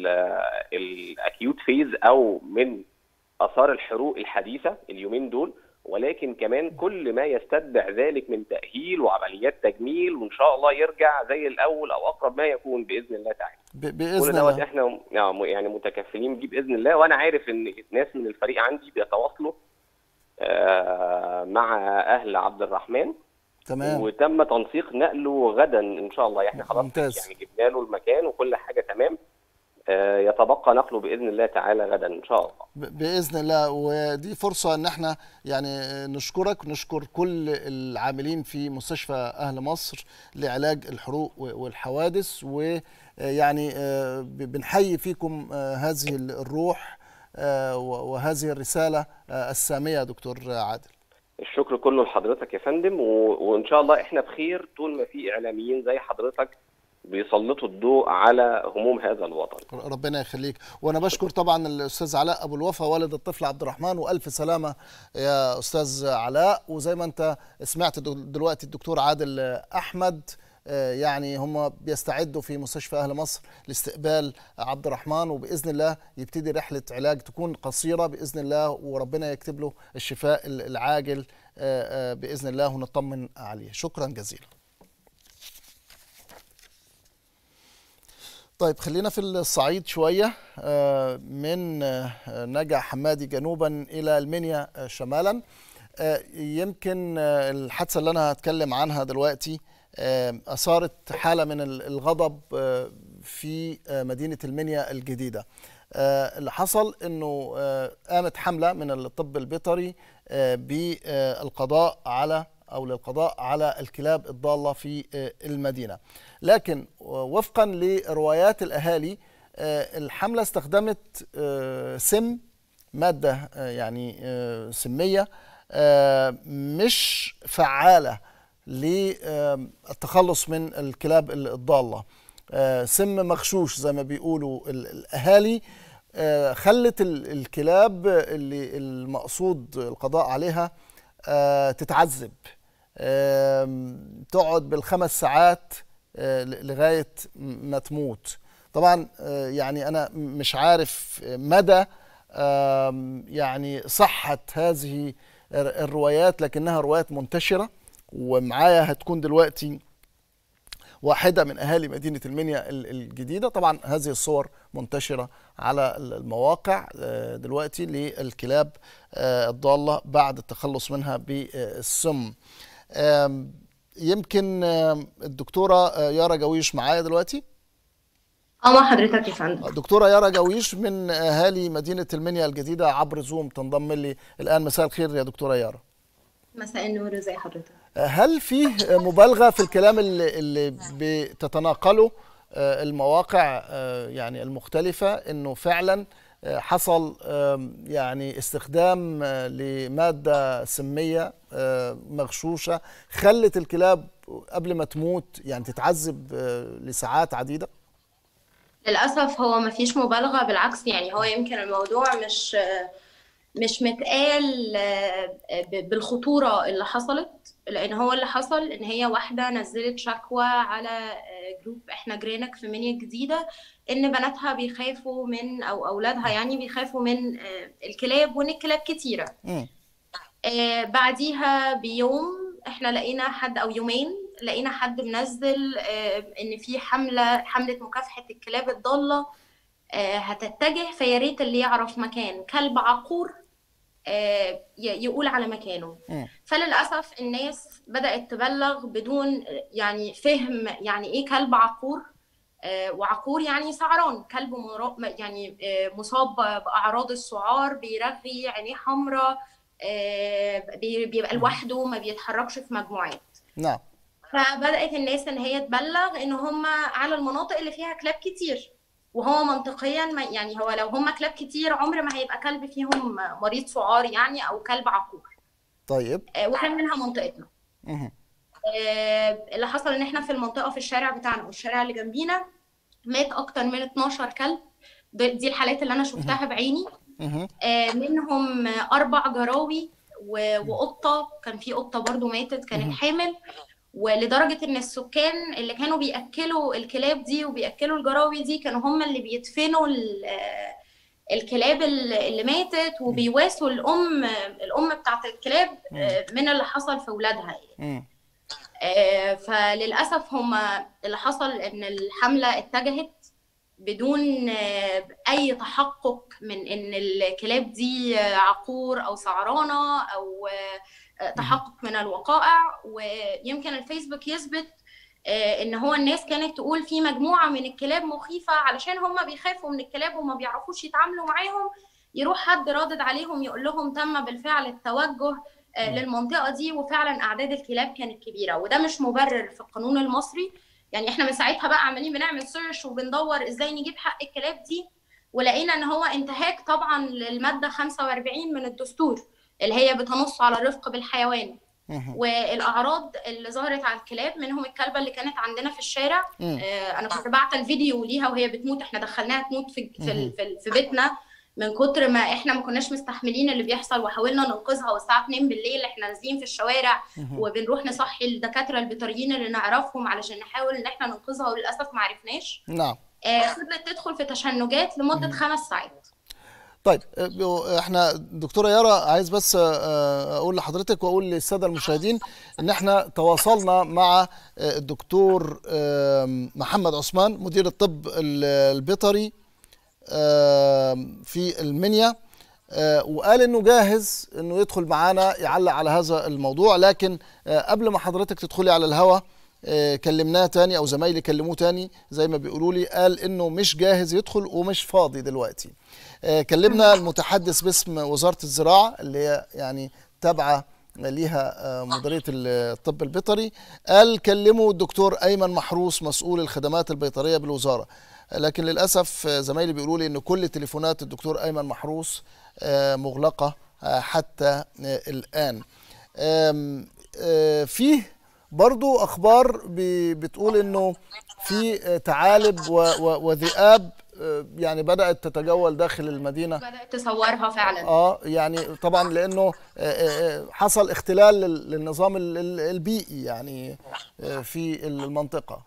الاكيوت فيز او من اثار الحروق الحديثه اليومين دول ولكن كمان كل ما يستتبع ذلك من تاهيل وعمليات تجميل وان شاء الله يرجع زي الاول او اقرب ما يكون باذن الله تعالى ب- كل باذن دوت الله احنا نعم، يعني متكفلين بيه باذن الله وانا عارف ان ناس من الفريق عندي بيتواصلوا آه، مع اهل عبد الرحمن تمام وتم تنسيق نقله غدا ان شاء الله احنا خلاص ممتاز. يعني جبنا له المكان وكل حاجه تمام آه، يتبقى نقله باذن الله تعالى غدا ان شاء الله ب- باذن الله ودي فرصه ان احنا يعني نشكرك ونشكر كل العاملين في مستشفى اهل مصر لعلاج الحروق و- والحوادث ويعني آه، ب- بنحيي فيكم آه، هذه الروح آه، و- وهذه الرساله آه، الساميه يا دكتور عادل الشكر كله لحضرتك يا فندم و... وان شاء الله احنا بخير طول ما في اعلاميين زي حضرتك بيسلطوا الضوء على هموم هذا الوطن ربنا يخليك وانا بشكر طبعا الاستاذ علاء ابو الوفا والد الطفل عبد الرحمن والف سلامه يا استاذ علاء وزي ما انت سمعت دل- دلوقتي الدكتور عادل احمد آه، يعني هم بيستعدوا في مستشفى اهل مصر لاستقبال عبد الرحمن وباذن الله يبتدي رحله علاج تكون قصيره باذن الله وربنا يكتب له الشفاء العاجل آه، آه، باذن الله ونطمن عليه شكرا جزيلا طيب خلينا في الصعيد شوية آه، من آه، نجع حمادي جنوبا إلى المنيا آه، شمالا آه، يمكن آه، الحادثة اللي أنا هتكلم عنها دلوقتي آه، أثارت حالة من ال- الغضب آه، في آه، مدينة المنيا الجديدة آه، اللي حصل أنه آه، قامت حملة من الطب البيطري آه، بالقضاء على أو للقضاء على الكلاب الضالة في آه، المدينة لكن وفقا لروايات الأهالي آه، الحملة استخدمت آه، سم مادة آه، يعني آه، سمية آه، مش فعالة للتخلص من الكلاب الضالة آه، سم مغشوش زي ما بيقولوا ال- الأهالي آه، خلت ال- الكلاب اللي المقصود القضاء عليها آه، تتعذب آم، تقعد بالخمس ساعات آه، ل- لغاية ما تموت طبعا آه، يعني أنا مش عارف مدى آم، يعني صحة هذه الر- الروايات لكنها روايات منتشرة ومعايا هتكون دلوقتي واحدة من أهالي مدينة المنيا ال- الجديدة طبعا هذه الصور منتشرة على ال- المواقع آه، دلوقتي للكلاب آه، الضالة بعد التخلص منها بالسم آم، يمكن آم، الدكتورة آه، يارا جويش معايا دلوقتي اه مع حضرتك يا فندم دكتورة يارا جويش من أهالي مدينة المنيا الجديدة عبر زوم تنضم لي الآن مساء الخير يا دكتورة يارا مساء النور ازي حضرتك هل فيه مبالغة في الكلام اللي, اللي بتتناقله آه، المواقع آه، يعني المختلفة انه فعلا آه، حصل آم، يعني استخدام آه، لمادة سمية آه، مغشوشة خلت الكلاب قبل ما تموت يعني تتعذب آه، لساعات عديدة للاسف هو ما فيش مبالغه بالعكس يعني هو يمكن الموضوع مش مش متقال ب- بالخطوره اللي حصلت لان هو اللي حصل ان هي واحده نزلت شكوى على جروب احنا جرينك في منيا الجديده ان بناتها بيخافوا من او اولادها يعني بيخافوا من الكلاب وان الكلاب كتيره مم. آه، بعديها بيوم احنا لقينا حد او يومين لقينا حد منزل آه، ان في حمله حمله مكافحه الكلاب الضاله آه، هتتجه فيا ريت اللي يعرف مكان كلب عقور آه، ي- يقول على مكانه مم. فللاسف الناس بدات تبلغ بدون آه، يعني فهم يعني ايه كلب عقور آه، وعقور يعني سعران كلب مرا- يعني آه، مصاب باعراض السعار بيرغي عينيه حمراء آه، بي- بيبقى لوحده ما بيتحركش في مجموعات نعم فبدات الناس ان هي تبلغ ان هم على المناطق اللي فيها كلاب كتير وهو منطقيا ما يعني هو لو هم كلاب كتير عمر ما هيبقى كلب فيهم مريض سعار يعني او كلب عقور طيب آه، وكان منها منطقتنا مهم. آه، اللي حصل ان احنا في المنطقه في الشارع بتاعنا والشارع اللي جنبينا مات اكتر من 12 كلب د- دي الحالات اللي انا شفتها بعيني مهم. آه، منهم اربع جراوي و- وقطه كان في قطه برضو ماتت كانت حامل ولدرجه ان السكان اللي كانوا بياكلوا الكلاب دي وبياكلوا الجراوي دي كانوا هم اللي بيدفنوا ال- آه، الكلاب ال- اللي ماتت وبيواسوا الام الام بتاعت الكلاب آه، من اللي حصل في ولادها يعني. مم. آه، فللأسف هما اللي حصل إن الحملة اتجهت بدون آه، أي تحقق من إن الكلاب دي آه، عقور أو سعرانة أو آه، آه، تحقق من الوقائع ويمكن الفيسبوك يثبت آه، ان هو الناس كانت تقول في مجموعه من الكلاب مخيفه علشان هم بيخافوا من الكلاب وما بيعرفوش يتعاملوا معاهم يروح حد رادد عليهم يقول لهم تم بالفعل التوجه آه، للمنطقه دي وفعلا اعداد الكلاب كانت كبيره وده مش مبرر في القانون المصري يعني احنا من ساعتها بقى عمالين بنعمل سيرش وبندور ازاي نجيب حق الكلاب دي ولقينا ان هو انتهاك طبعا للماده 45 من الدستور اللي هي بتنص على الرفق بالحيوان مهم. والاعراض اللي ظهرت على الكلاب منهم الكلبه اللي كانت عندنا في الشارع مم. آه، انا كنت بعت الفيديو ليها وهي بتموت احنا دخلناها تموت في في ال- في, ال- في بيتنا من كتر ما احنا ما كناش مستحملين اللي بيحصل وحاولنا ننقذها والساعه 2 بالليل احنا نازلين في الشوارع مهم. وبنروح نصحي الدكاتره البيطريين اللي نعرفهم علشان نحاول ان احنا ننقذها وللاسف ما عرفناش نعم آه، فضلت تدخل في تشنجات لمده خمس ساعات طيب آه، احنا دكتوره يارا عايز بس آه، اقول لحضرتك واقول للساده المشاهدين ان احنا تواصلنا مع آه، الدكتور آه، محمد عثمان مدير الطب ال- البيطري آه، في المنيا آه، وقال انه جاهز انه يدخل معانا يعلق على هذا الموضوع لكن آه، قبل ما حضرتك تدخلي على الهوا آه، كلمناه تاني او زمايلي كلموه تاني زي ما بيقولوا لي قال انه مش جاهز يدخل ومش فاضي دلوقتي آه، كلمنا المتحدث باسم وزارة الزراعة اللي هي يعني تابعة ليها آه، مديرية الطب البيطري قال كلموا الدكتور أيمن محروس مسؤول الخدمات البيطرية بالوزارة لكن للأسف آه، زمايلي بيقولوا لي أن كل تليفونات الدكتور أيمن محروس آه، مغلقة آه، حتى آه، الآن آم، آه، فيه برضو أخبار ب- بتقول أنه في آه، تعالب و- و- وذئاب آه، يعني بدأت تتجول داخل المدينة بدات تصورها فعلا اه يعني طبعا لانه آه، آه، حصل اختلال لل- للنظام ال- ال- البيئي يعني آه، في المنطقة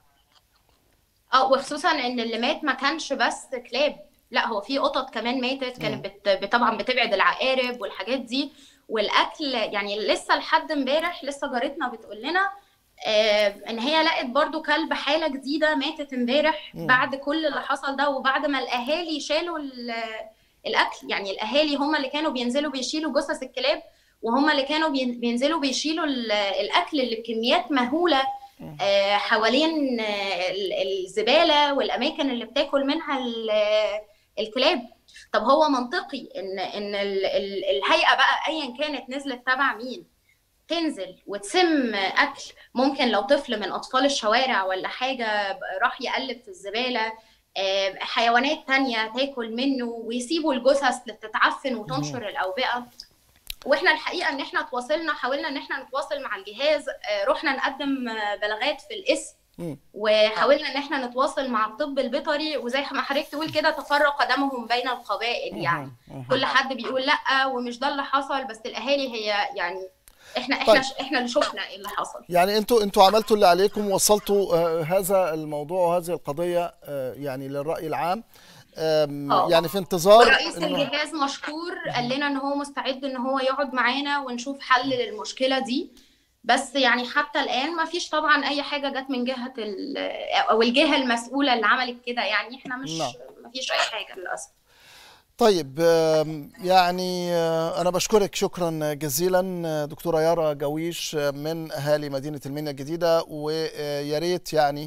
اه وخصوصا ان اللي مات ما كانش بس كلاب لا هو في قطط كمان ماتت كانت بت... بت- طبعا بتبعد العقارب والحاجات دي والاكل يعني لسه لحد امبارح لسه جارتنا بتقول لنا آه ان هي لقت برضو كلب حاله جديده ماتت امبارح بعد كل اللي حصل ده وبعد ما الاهالي شالوا ال- الاكل يعني الاهالي هم اللي كانوا بينزلوا بيشيلوا جثث الكلاب وهم اللي كانوا بين- بينزلوا بيشيلوا ال- الاكل اللي بكميات مهوله آه، حوالين آه، ال- الزباله والاماكن اللي بتاكل منها ال- الكلاب طب هو منطقي ان ان ال- ال- الهيئه بقى ايا كانت نزلت تبع مين تنزل وتسم اكل ممكن لو طفل من اطفال الشوارع ولا حاجه راح يقلب في الزباله آه، حيوانات تانية تاكل منه ويسيبوا الجثث تتعفن وتنشر الاوبئه واحنا الحقيقه ان احنا تواصلنا حاولنا ان احنا نتواصل مع الجهاز آه، رحنا نقدم آه، بلاغات في الاسم مم. وحاولنا ان احنا نتواصل مع الطب البيطري وزي ما حضرتك تقول كده تفرق دمهم بين القبائل يعني كل حد بيقول لا ومش ده اللي حصل بس الاهالي هي يعني احنا احنا طيب. احنا اللي شفنا ايه اللي حصل يعني انتوا انتوا عملتوا اللي عليكم ووصلتوا آه، هذا الموضوع وهذه القضية آه، يعني للرأي العام آم، اه. يعني في انتظار ورئيس إنه- الجهاز مشكور قال لنا ان هو مستعد ان هو يقعد معانا ونشوف حل للمشكله دي بس يعني حتى الان ما فيش طبعا اي حاجه جت من جهه ال- او الجهه المسؤوله اللي عملت كده يعني احنا مش نعم. ما فيش اي حاجه للاسف طيب آم، يعني آه، أنا بشكرك شكرا جزيلا آه، دكتورة يارا جويش آه، من أهالي مدينة المنيا الجديدة ويا ريت يعني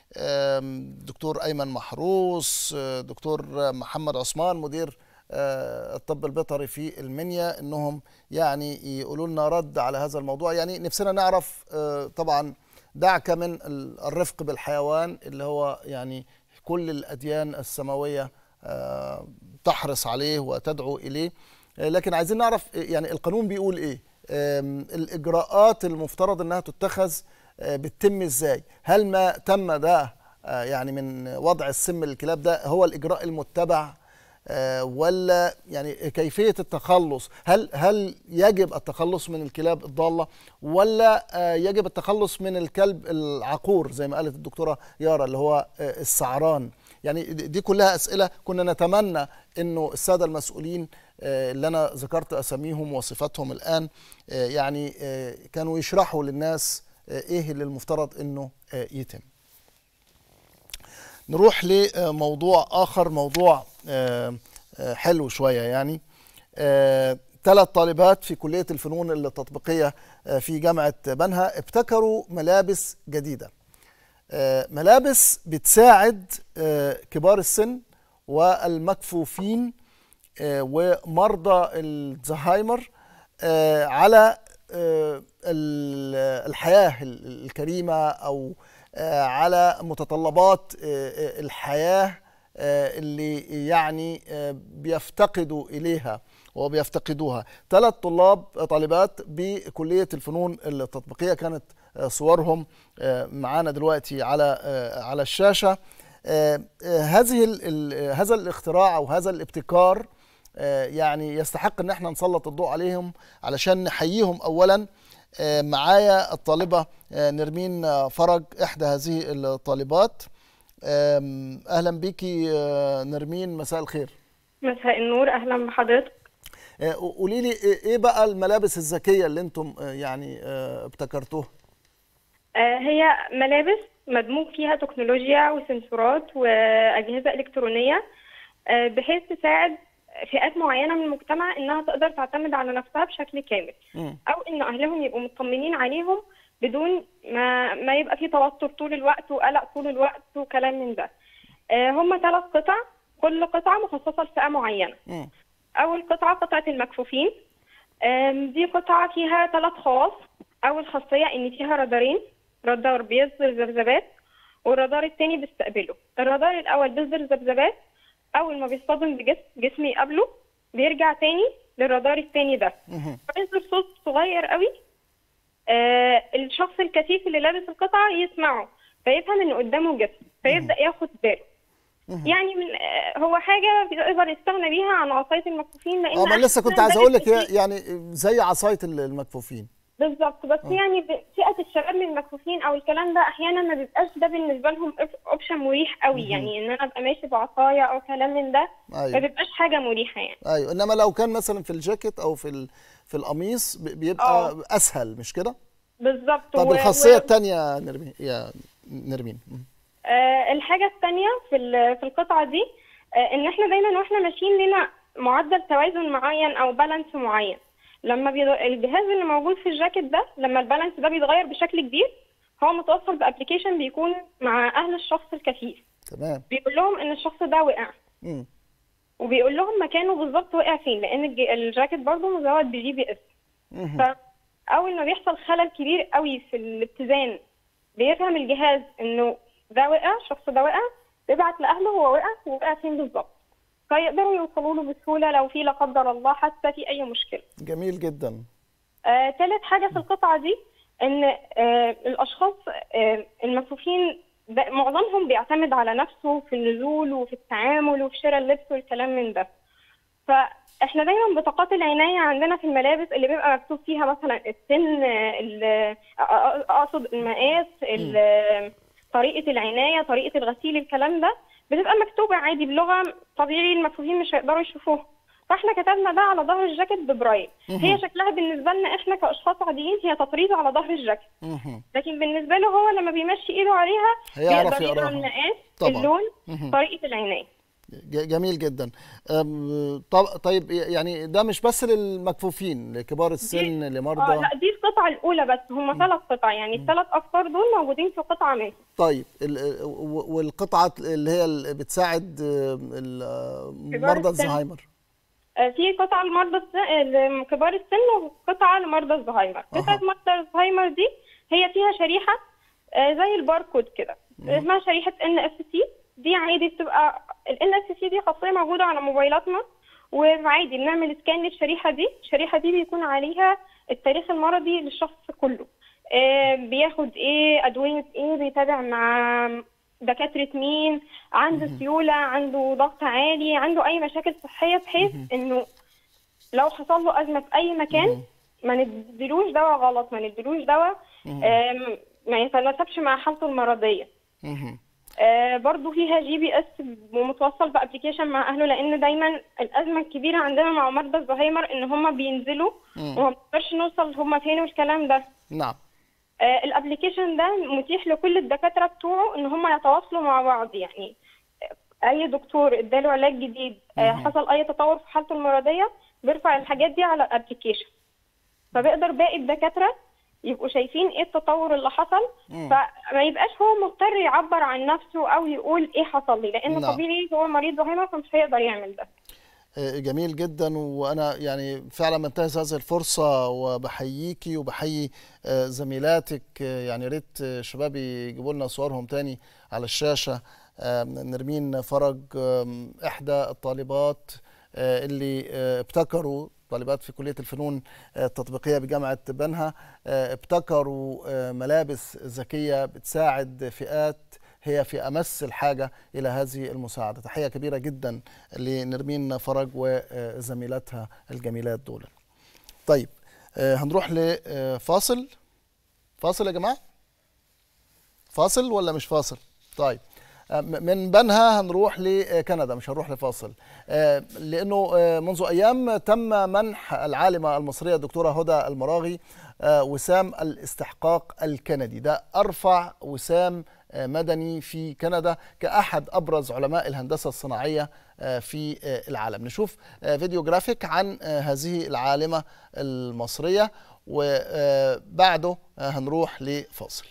آم، دكتور أيمن محروس آه، دكتور محمد عثمان مدير آه، الطب البيطري في المنيا انهم يعني يقولوا لنا رد على هذا الموضوع يعني نفسنا نعرف آه، طبعا دعك من ال- الرفق بالحيوان اللي هو يعني كل الاديان السماويه آه، تحرص عليه وتدعو اليه آه، لكن عايزين نعرف آه، يعني القانون بيقول ايه آم، الاجراءات المفترض انها تتخذ آه، بتتم ازاي هل ما تم ده آه، يعني من وضع السم للكلاب ده هو الاجراء المتبع آه، ولا يعني كيفيه التخلص هل هل يجب التخلص من الكلاب الضاله ولا آه، يجب التخلص من الكلب العقور زي ما قالت الدكتوره يارا اللي هو آه، السعران يعني دي دي كلها اسئله كنا نتمنى انه الساده المسؤولين آه، اللي انا ذكرت اساميهم وصفاتهم الان آه، يعني آه، كانوا يشرحوا للناس آه، ايه اللي المفترض انه آه، يتم نروح لموضوع اخر موضوع آه، آه، حلو شويه يعني ثلاث طالبات في كليه الفنون التطبيقيه آه، في جامعه بنها ابتكروا ملابس جديده آه، ملابس بتساعد آه، كبار السن والمكفوفين آه، ومرضى الزهايمر آه، على آه، ال- الحياة ال- الكريمة أو آه، على متطلبات آه، آه، الحياة آه، اللي يعني آه، بيفتقدوا إليها وبيفتقدوها ثلاث طلاب طالبات بكلية الفنون التطبيقية كانت آه، صورهم آه، معانا دلوقتي على آه، على الشاشة آه، آه، هذه ال- ال- هذا الاختراع أو هذا الابتكار آه، يعني يستحق ان احنا نسلط الضوء عليهم علشان نحييهم اولا آه، معايا الطالبه آه، نرمين آه، فرج احدى هذه الطالبات آم، اهلا بيكي آه، نرمين مساء الخير مساء النور اهلا بحضرتك آه، قولي لي إيه- ايه بقى الملابس الذكيه اللي انتم آه، يعني آه، ابتكرتوها آه، هي ملابس مدموج فيها تكنولوجيا وسنسورات واجهزه الكترونيه آه، بحيث تساعد فئات معينه من المجتمع انها تقدر تعتمد على نفسها بشكل كامل مم. او ان اهلهم يبقوا مطمنين عليهم بدون ما ما يبقى في توتر طول الوقت وقلق طول الوقت وكلام من ده آه، هم ثلاث قطع كل قطعه مخصصه لفئه معينه مم. أول قطعة قطعة المكفوفين أم، دي قطعة فيها ثلاث خواص أول خاصية إن فيها رادارين رادار بيصدر ذبذبات والرادار التاني بيستقبله الرادار الأول بيصدر ذبذبات أول ما بيصطدم بجسم جسم يقابله بيرجع تاني للرادار التاني ده مهم. بيصدر صوت صغير قوي آه الشخص الكثيف اللي لابس القطعة يسمعه فيفهم إن قدامه جسم فيبدأ ياخد باله يعني من آه، هو حاجة يقدر يستغنى بيها عن عصاية المكفوفين لأن اه ما لسه كنت أحياناً عايز ده اقول لك بيبقى هي فيه- يعني زي عصايه المكفوفين بالظبط بس يعني ب- فئة الشباب من المكفوفين أو الكلام ده أحيانا ما بيبقاش ده بالنسبة لهم أوبشن مريح قوي يعني إن أنا أبقى ماشي بعصاية أو كلام من ده ما ايوه بيبقاش حاجة مريحة يعني ايوه انما لو كان مثلا في الجاكيت او في ال- في القميص ب- بيبقى آه. اسهل مش كده بالظبط طب و- الخاصيه و- الثانيه يا نرمين يا نرمين مم. آه، الحاجة الثانية في ال- في القطعة دي آه، إن إحنا دايما وإحنا ماشيين لنا معدل توازن معين أو بالانس معين لما بيض... الجهاز اللي موجود في الجاكيت ده لما البالانس ده بيتغير بشكل كبير هو متوصل بأبليكيشن بيكون مع أهل الشخص الكفيف تمام بيقول لهم إن الشخص ده وقع مم. وبيقول لهم مكانه بالظبط وقع فين لأن الج... الجاكيت برضه مزود بجي بي إس مهم. فأول ما بيحصل خلل كبير قوي في الاتزان بيفهم الجهاز إنه ده وقع الشخص ده وقع بيبعت لأهله هو وقع ووقع فين بالظبط فيقدروا يوصلوا له بسهولة لو في لا قدر الله حتى في أي مشكلة. جميل جدا آه، تالت حاجة في القطعة دي إن آه، الأشخاص آه، المكفوفين ده- معظمهم بيعتمد على نفسه في النزول وفي التعامل وفي شراء اللبس والكلام من ده. فاحنا دايما بطاقات العناية عندنا في الملابس اللي بيبقى مكتوب فيها مثلا السن آه، ال- أ- أ- اقصد المقاس ال- طريقة العناية طريقة الغسيل الكلام ده بتبقى مكتوبة عادي بلغة طبيعي المكفوفين مش هيقدروا يشوفوها فاحنا كتبنا ده على ظهر الجاكيت ببرايل هي شكلها بالنسبة لنا احنا كأشخاص عاديين هي تطريز على ظهر الجاكيت مهم. لكن بالنسبة له هو لما بيمشي ايده عليها هيعرف بيقدر يقراها. يقرا المقاس طبعاً. اللون مهم. طريقة العناية ج- جميل جدا أم، طب طيب يعني ده مش بس للمكفوفين لكبار السن اه لمرضى لا دي القطعة الأولى بس هم ثلاث قطع يعني الثلاث أفكار دول موجودين في قطعة منهم طيب ال- و- والقطعه اللي هي اللي بتساعد آه، ال- آه، كبار مرضى السن. الزهايمر آه، في قطعة لمرضى الس- كبار السن وقطعة لمرضى الزهايمر قطعة مرضى الزهايمر دي هي فيها شريحة آه، زي الباركود كده اسمها شريحة ان اف سي دي عادي بتبقى ال اف سي دي خاصية موجودة على موبايلاتنا وعادي بنعمل سكان للشريحة دي الشريحة دي بيكون عليها التاريخ المرضي للشخص كله آه، بياخد ايه ادوية ايه بيتابع مع دكاترة مين عنده سيولة عنده ضغط عالي عنده اي مشاكل صحية بحيث انه لو حصل له ازمة في اي مكان ما نديلوش دواء غلط ما نديلوش دواء آم، ما يتناسبش مع حالته المرضية مهم. آه، برضو فيها جي بي اس ومتوصل بابلكيشن مع اهله لان دايما الازمه الكبيره عندنا مع مرضى الزهايمر ان هم بينزلوا وما بنقدرش نوصل هم فين والكلام ده نعم آه، الابلكيشن ده متيح لكل الدكاتره بتوعه ان هم يتواصلوا مع بعض يعني آه، اي دكتور اداله علاج جديد آه، حصل اي تطور في حالته المرضيه بيرفع الحاجات دي على الابلكيشن فبيقدر باقي الدكاتره يبقوا شايفين ايه التطور اللي حصل مم. فما يبقاش هو مضطر يعبر عن نفسه او يقول ايه حصل لي لان نعم. طبيعي هو مريض زهايمر فمش هيقدر يعمل ده آه، جميل جدا وانا يعني فعلا بنتهز هذه الفرصه وبحييكي وبحيي آه، زميلاتك آه، يعني يا ريت آه، شباب يجيبوا لنا صورهم تاني على الشاشه آه، نرمين فرج آم، احدى الطالبات آه، اللي آه، ابتكروا طالبات في كليه الفنون آه، التطبيقيه بجامعه بنها آه، ابتكروا آه، ملابس ذكيه بتساعد فئات هي في امس الحاجه الى هذه المساعده تحيه كبيره جدا لنرمين فرج وزميلاتها الجميلات دول طيب آه، هنروح لفاصل فاصل يا جماعه فاصل ولا مش فاصل طيب آه، م- من بنها هنروح لكندا مش هنروح لفاصل آه، لانه آه، منذ ايام تم منح العالمه المصريه الدكتوره هدى المراغي آه، وسام الاستحقاق الكندي ده ارفع وسام آه، مدني في كندا كاحد ابرز علماء الهندسه الصناعيه آه، في آه، العالم نشوف آه، فيديو جرافيك عن آه، هذه العالمه المصريه وبعده هنروح لفاصل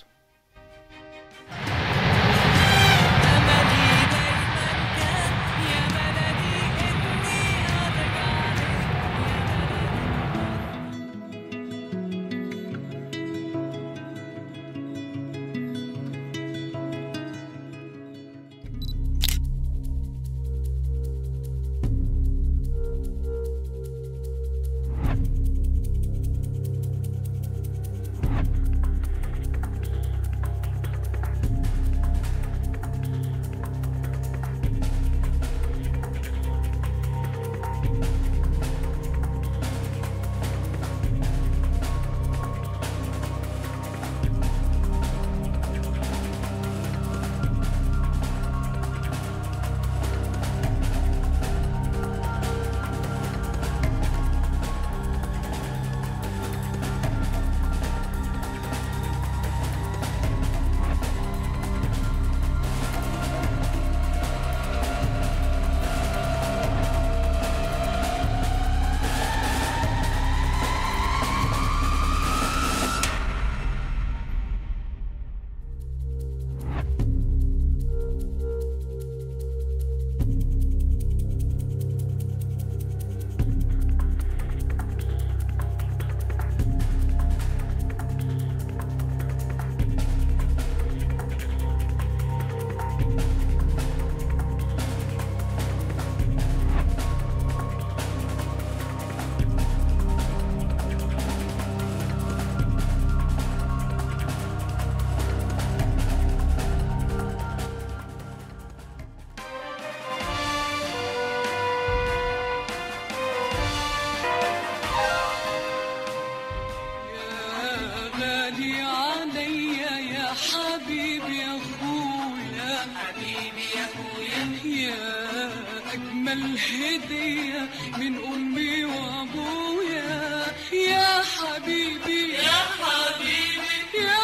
يا غالي عليا يا حبيبي يا اخويا حبيبي يا اخويا يا اجمل هديه من امي وابويا يا حبيبي يا حبيبي يا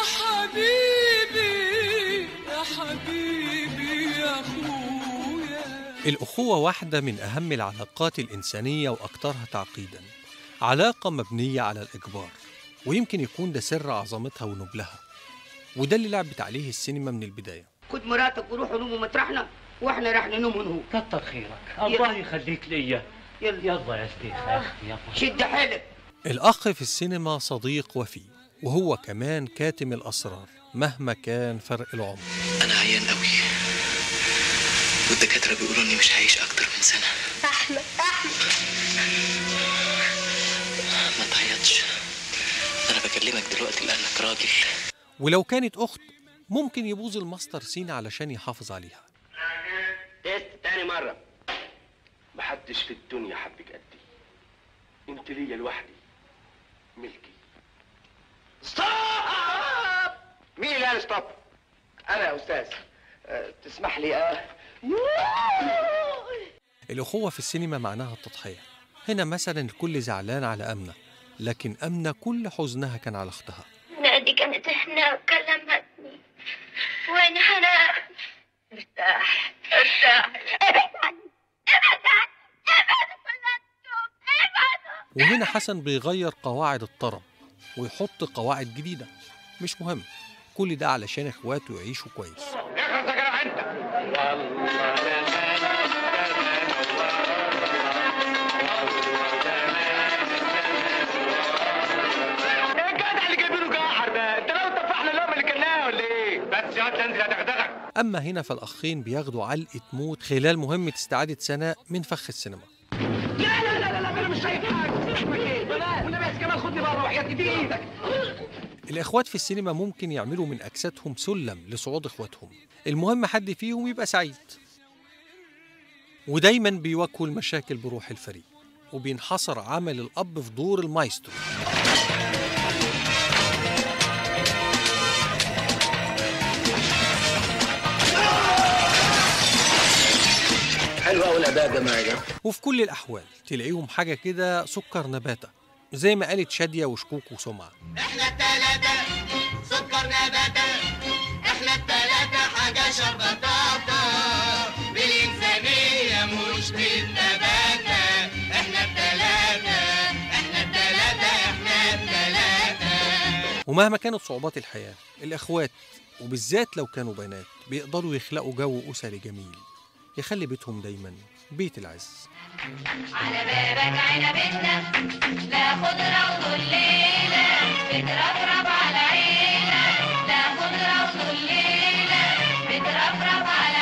حبيبي يا حبيبي يا اخويا الأخوة واحدة من أهم العلاقات الإنسانية وأكثرها تعقيدا علاقة مبنية على الإجبار ويمكن يكون ده سر عظمتها ونبلها وده اللي لعبت عليه السينما من البداية خد مراتك وروحوا نوموا مطرحنا واحنا راح ننوم هنا كتر خيرك الله يخليك ليا يلا يلا يا ستيخ يا اختي يلا شد حيلك الأخ في السينما صديق وفي وهو كمان كاتم الأسرار مهما كان فرق العمر أنا عيان قوي والدكاترة بيقولوا إني مش هعيش أكتر من سنة أحمد أحمد ما تعيطش أنا بكلمك دلوقتي لأنك راجل ولو كانت أخت ممكن يبوظ الماستر سين علشان يحافظ عليها تيست تاني مرة محدش في الدنيا حبك قدي انت ليا لوحدي ملكي ستوب مين اللي قال ستوب انا يا استاذ أه تسمح لي اه الأخوة في السينما معناها التضحية هنا مثلا الكل زعلان على أمنة لكن أمنة كل حزنها كان على أختها نادي كانت هنا وكلمتني وين حنان ارتاح ارتاح ابعد عني ابعد عني ابعد كلكم ابعد وهنا حسن بيغير قواعد الطرب ويحط قواعد جديدة مش مهم كل ده علشان اخواته يعيشوا كويس اخرس يا جدع انت ايه الجدع اللي جايبينه جاحر ده انت لو طفحنا اللقمه اللي كلناها ولا ايه بس يا انزل هدغدغك أما هنا فالأخين بياخدوا علقة موت خلال مهمة استعادة سناء من فخ السينما لا لا لا لا لا انا مش شايف حاجه اسمك ايه والنبي يا كمال خدني بره وحياه دي ايدك الإخوات في السينما ممكن يعملوا من أجسادهم سلم لصعود إخواتهم المهم حد فيهم يبقى سعيد ودايما بيواجهوا المشاكل بروح الفريق وبينحصر عمل الأب في دور المايسترو حلو قوي الاداء الجماعي ده وفي كل الأحوال تلاقيهم حاجة كده سكر نباتة زي ما قالت شادية وشكوك وسمعة احنا التلاتة سكر نباتة احنا التلاتة حاجة شربطاطة بالإنسانية مش بالنباتة احنا التلاتة احنا التلاتة احنا التلاتة ومهما كانت صعوبات الحياة الإخوات وبالذات لو كانوا بنات بيقدروا يخلقوا جو أسري جميل يخلي بيتهم دايما بيت العز على بابك عنبتنا لا خضرة وظليلة بترفرف على عينك لا خضرة وظليلة بترفرف على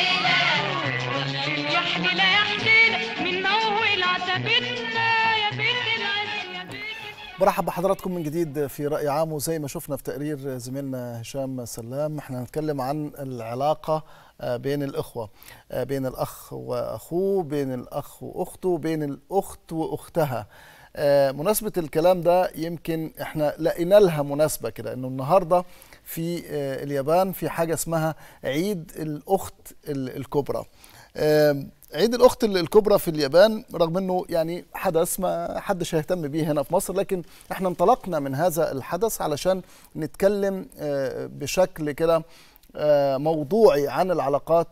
عينك يا حليلة يا حليلة من أول عتبتنا يا بيت العز يا بيت برحب بحضراتكم من جديد في رأي عام وزي ما شفنا في تقرير زميلنا هشام سلام احنا هنتكلم عن العلاقة آه، بين الإخوة آه، بين الأخ وأخوه بين الأخ وأخته بين الأخت وأختها آه، مناسبة الكلام ده يمكن احنا لقينا لها مناسبة كده انه النهاردة في آه، اليابان في حاجة اسمها عيد الأخت ال- الكبرى آم، عيد الأخت ال- الكبرى في اليابان رغم أنه يعني حدث ما حدش هيهتم بيه هنا في مصر لكن احنا انطلقنا من هذا الحدث علشان نتكلم آه، بشكل كده آه، موضوعي عن العلاقات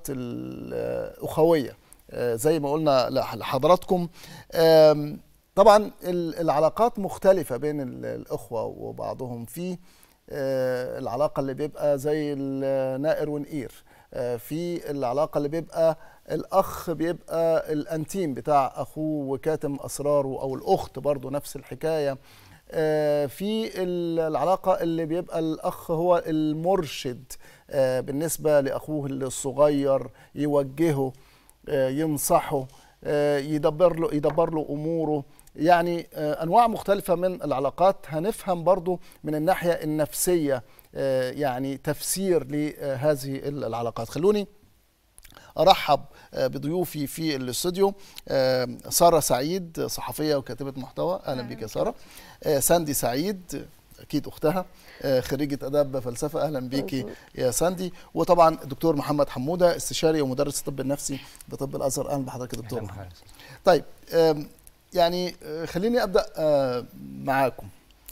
الأخوية آه، زي ما قلنا لح- لحضراتكم آم، طبعا ال- العلاقات مختلفة بين ال- الأخوة وبعضهم في آه، العلاقة اللي بيبقى زي النائر ونقير آه، في العلاقة اللي بيبقى الأخ بيبقى الأنتيم بتاع أخوه وكاتم أسراره أو الأخت برضو نفس الحكاية آه، في ال- العلاقة اللي بيبقى الأخ هو المرشد آه، بالنسبة لأخوه الصغير يوجهه آه، ينصحه آه، يدبر له يدبر له اموره يعني آه، انواع مختلفه من العلاقات هنفهم برضو من الناحيه النفسيه آه، يعني تفسير لهذه العلاقات خلوني ارحب آه، بضيوفي في الاستوديو آه، ساره سعيد صحفيه وكاتبه محتوى اهلا بك يا ساره آه، ساندي سعيد اكيد اختها آه، خريجه اداب فلسفه اهلا بيكي يا ساندي وطبعا الدكتور محمد حموده استشاري ومدرس الطب النفسي بطب الازهر اهلا بحضرتك يا دكتور محمد طيب آم، يعني آه، خليني ابدا آه، معاكم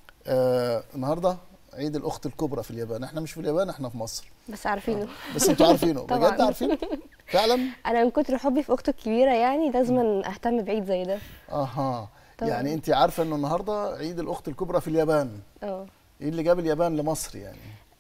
آه، النهارده عيد الاخت الكبرى في اليابان احنا مش في اليابان احنا في مصر بس عارفينه بس انتوا عارفينه طبعاً. بجد عارفينه فعلا انا من كتر حبي في اخته الكبيره يعني لازم اهتم بعيد زي ده اها طبعاً. يعني انت عارفه انه النهارده عيد الاخت الكبرى في اليابان اه ايه اللي جاب اليابان لمصر يعني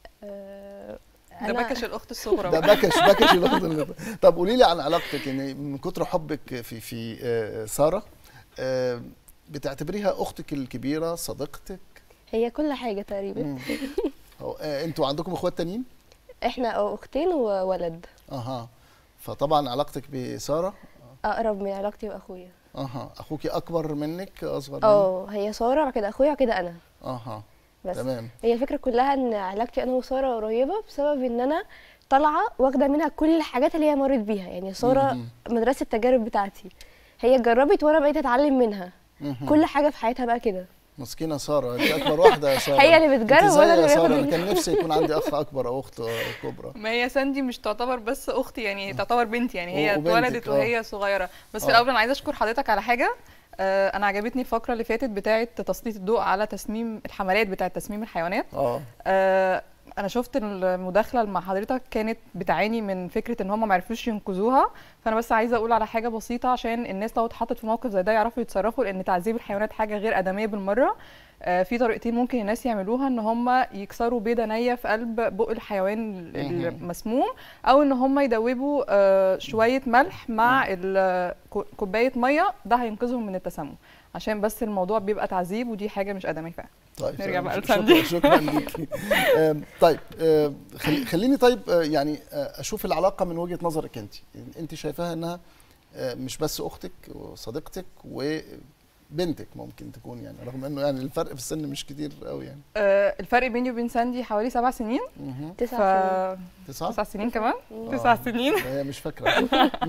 ده بكش الاخت الصغرى ده بقى. بكش بكش الاخت الكبرى طب قولي لي عن علاقتك يعني من كتر حبك في في آه، ساره آه، بتعتبريها اختك الكبيره صديقتك هي كل حاجه تقريبا مم. هو آه، انتوا عندكم اخوات تانيين احنا اختين وولد اها فطبعا علاقتك بساره اقرب من علاقتي باخويا اها اخوكي اكبر منك اصغر منك اه هي ساره بعد كده اخويا بعد كده انا اها بس تمام هي الفكره كلها ان علاقتي انا وساره قريبه بسبب ان انا طالعه واخده منها كل الحاجات اللي هي مرت بيها يعني ساره مهم. مدرسه التجارب بتاعتي هي جربت وانا بقيت اتعلم منها مهم. كل حاجه في حياتها بقى كده مسكينه ساره انت اكبر واحده يا ساره هي اللي بتجرب انت زي وأنا اللي يا باخد ساره انا منها. كان نفسي يكون عندي اخ اكبر او اخت كبرى ما هي ساندي مش تعتبر بس اختي يعني تعتبر بنتي يعني هي وبنتك، اتولدت آه. وهي صغيره بس في آه. الاول انا عايزه اشكر حضرتك على حاجه آه، انا عجبتني الفقره اللي فاتت بتاعه تسليط الضوء على تسميم الحملات بتاعه تسميم الحيوانات اه آه، انا شفت المداخله مع حضرتك كانت بتعاني من فكره ان هم ما عرفوش ينقذوها فانا بس عايزه اقول على حاجه بسيطه عشان الناس لو اتحطت في موقف زي ده يعرفوا يتصرفوا لان تعذيب الحيوانات حاجه غير ادميه بالمره آه، في طريقتين ممكن الناس يعملوها ان هم يكسروا بيضه نيه في قلب بق الحيوان مهم. المسموم او ان هم يدوبوا آه، شويه ملح مع ال- كو- كوبايه ميه ده هينقذهم من التسمم عشان بس الموضوع بيبقى تعذيب ودي حاجه مش ادمي فعلا طيب نرجع بقى شكرا لساندي شكرا ليكي آم، طيب آم، خلي- خليني طيب آه، يعني آه، اشوف العلاقه من وجهه نظرك انت انت شايفاها انها آه، مش بس اختك وصديقتك وبنتك ممكن تكون يعني رغم انه يعني الفرق في السن مش كتير قوي يعني آه، الفرق بيني وبين ساندي حوالي سبع سنين تسع ف... سنين. تسعة تسع سنين كمان آه، تسع سنين هي مش فاكره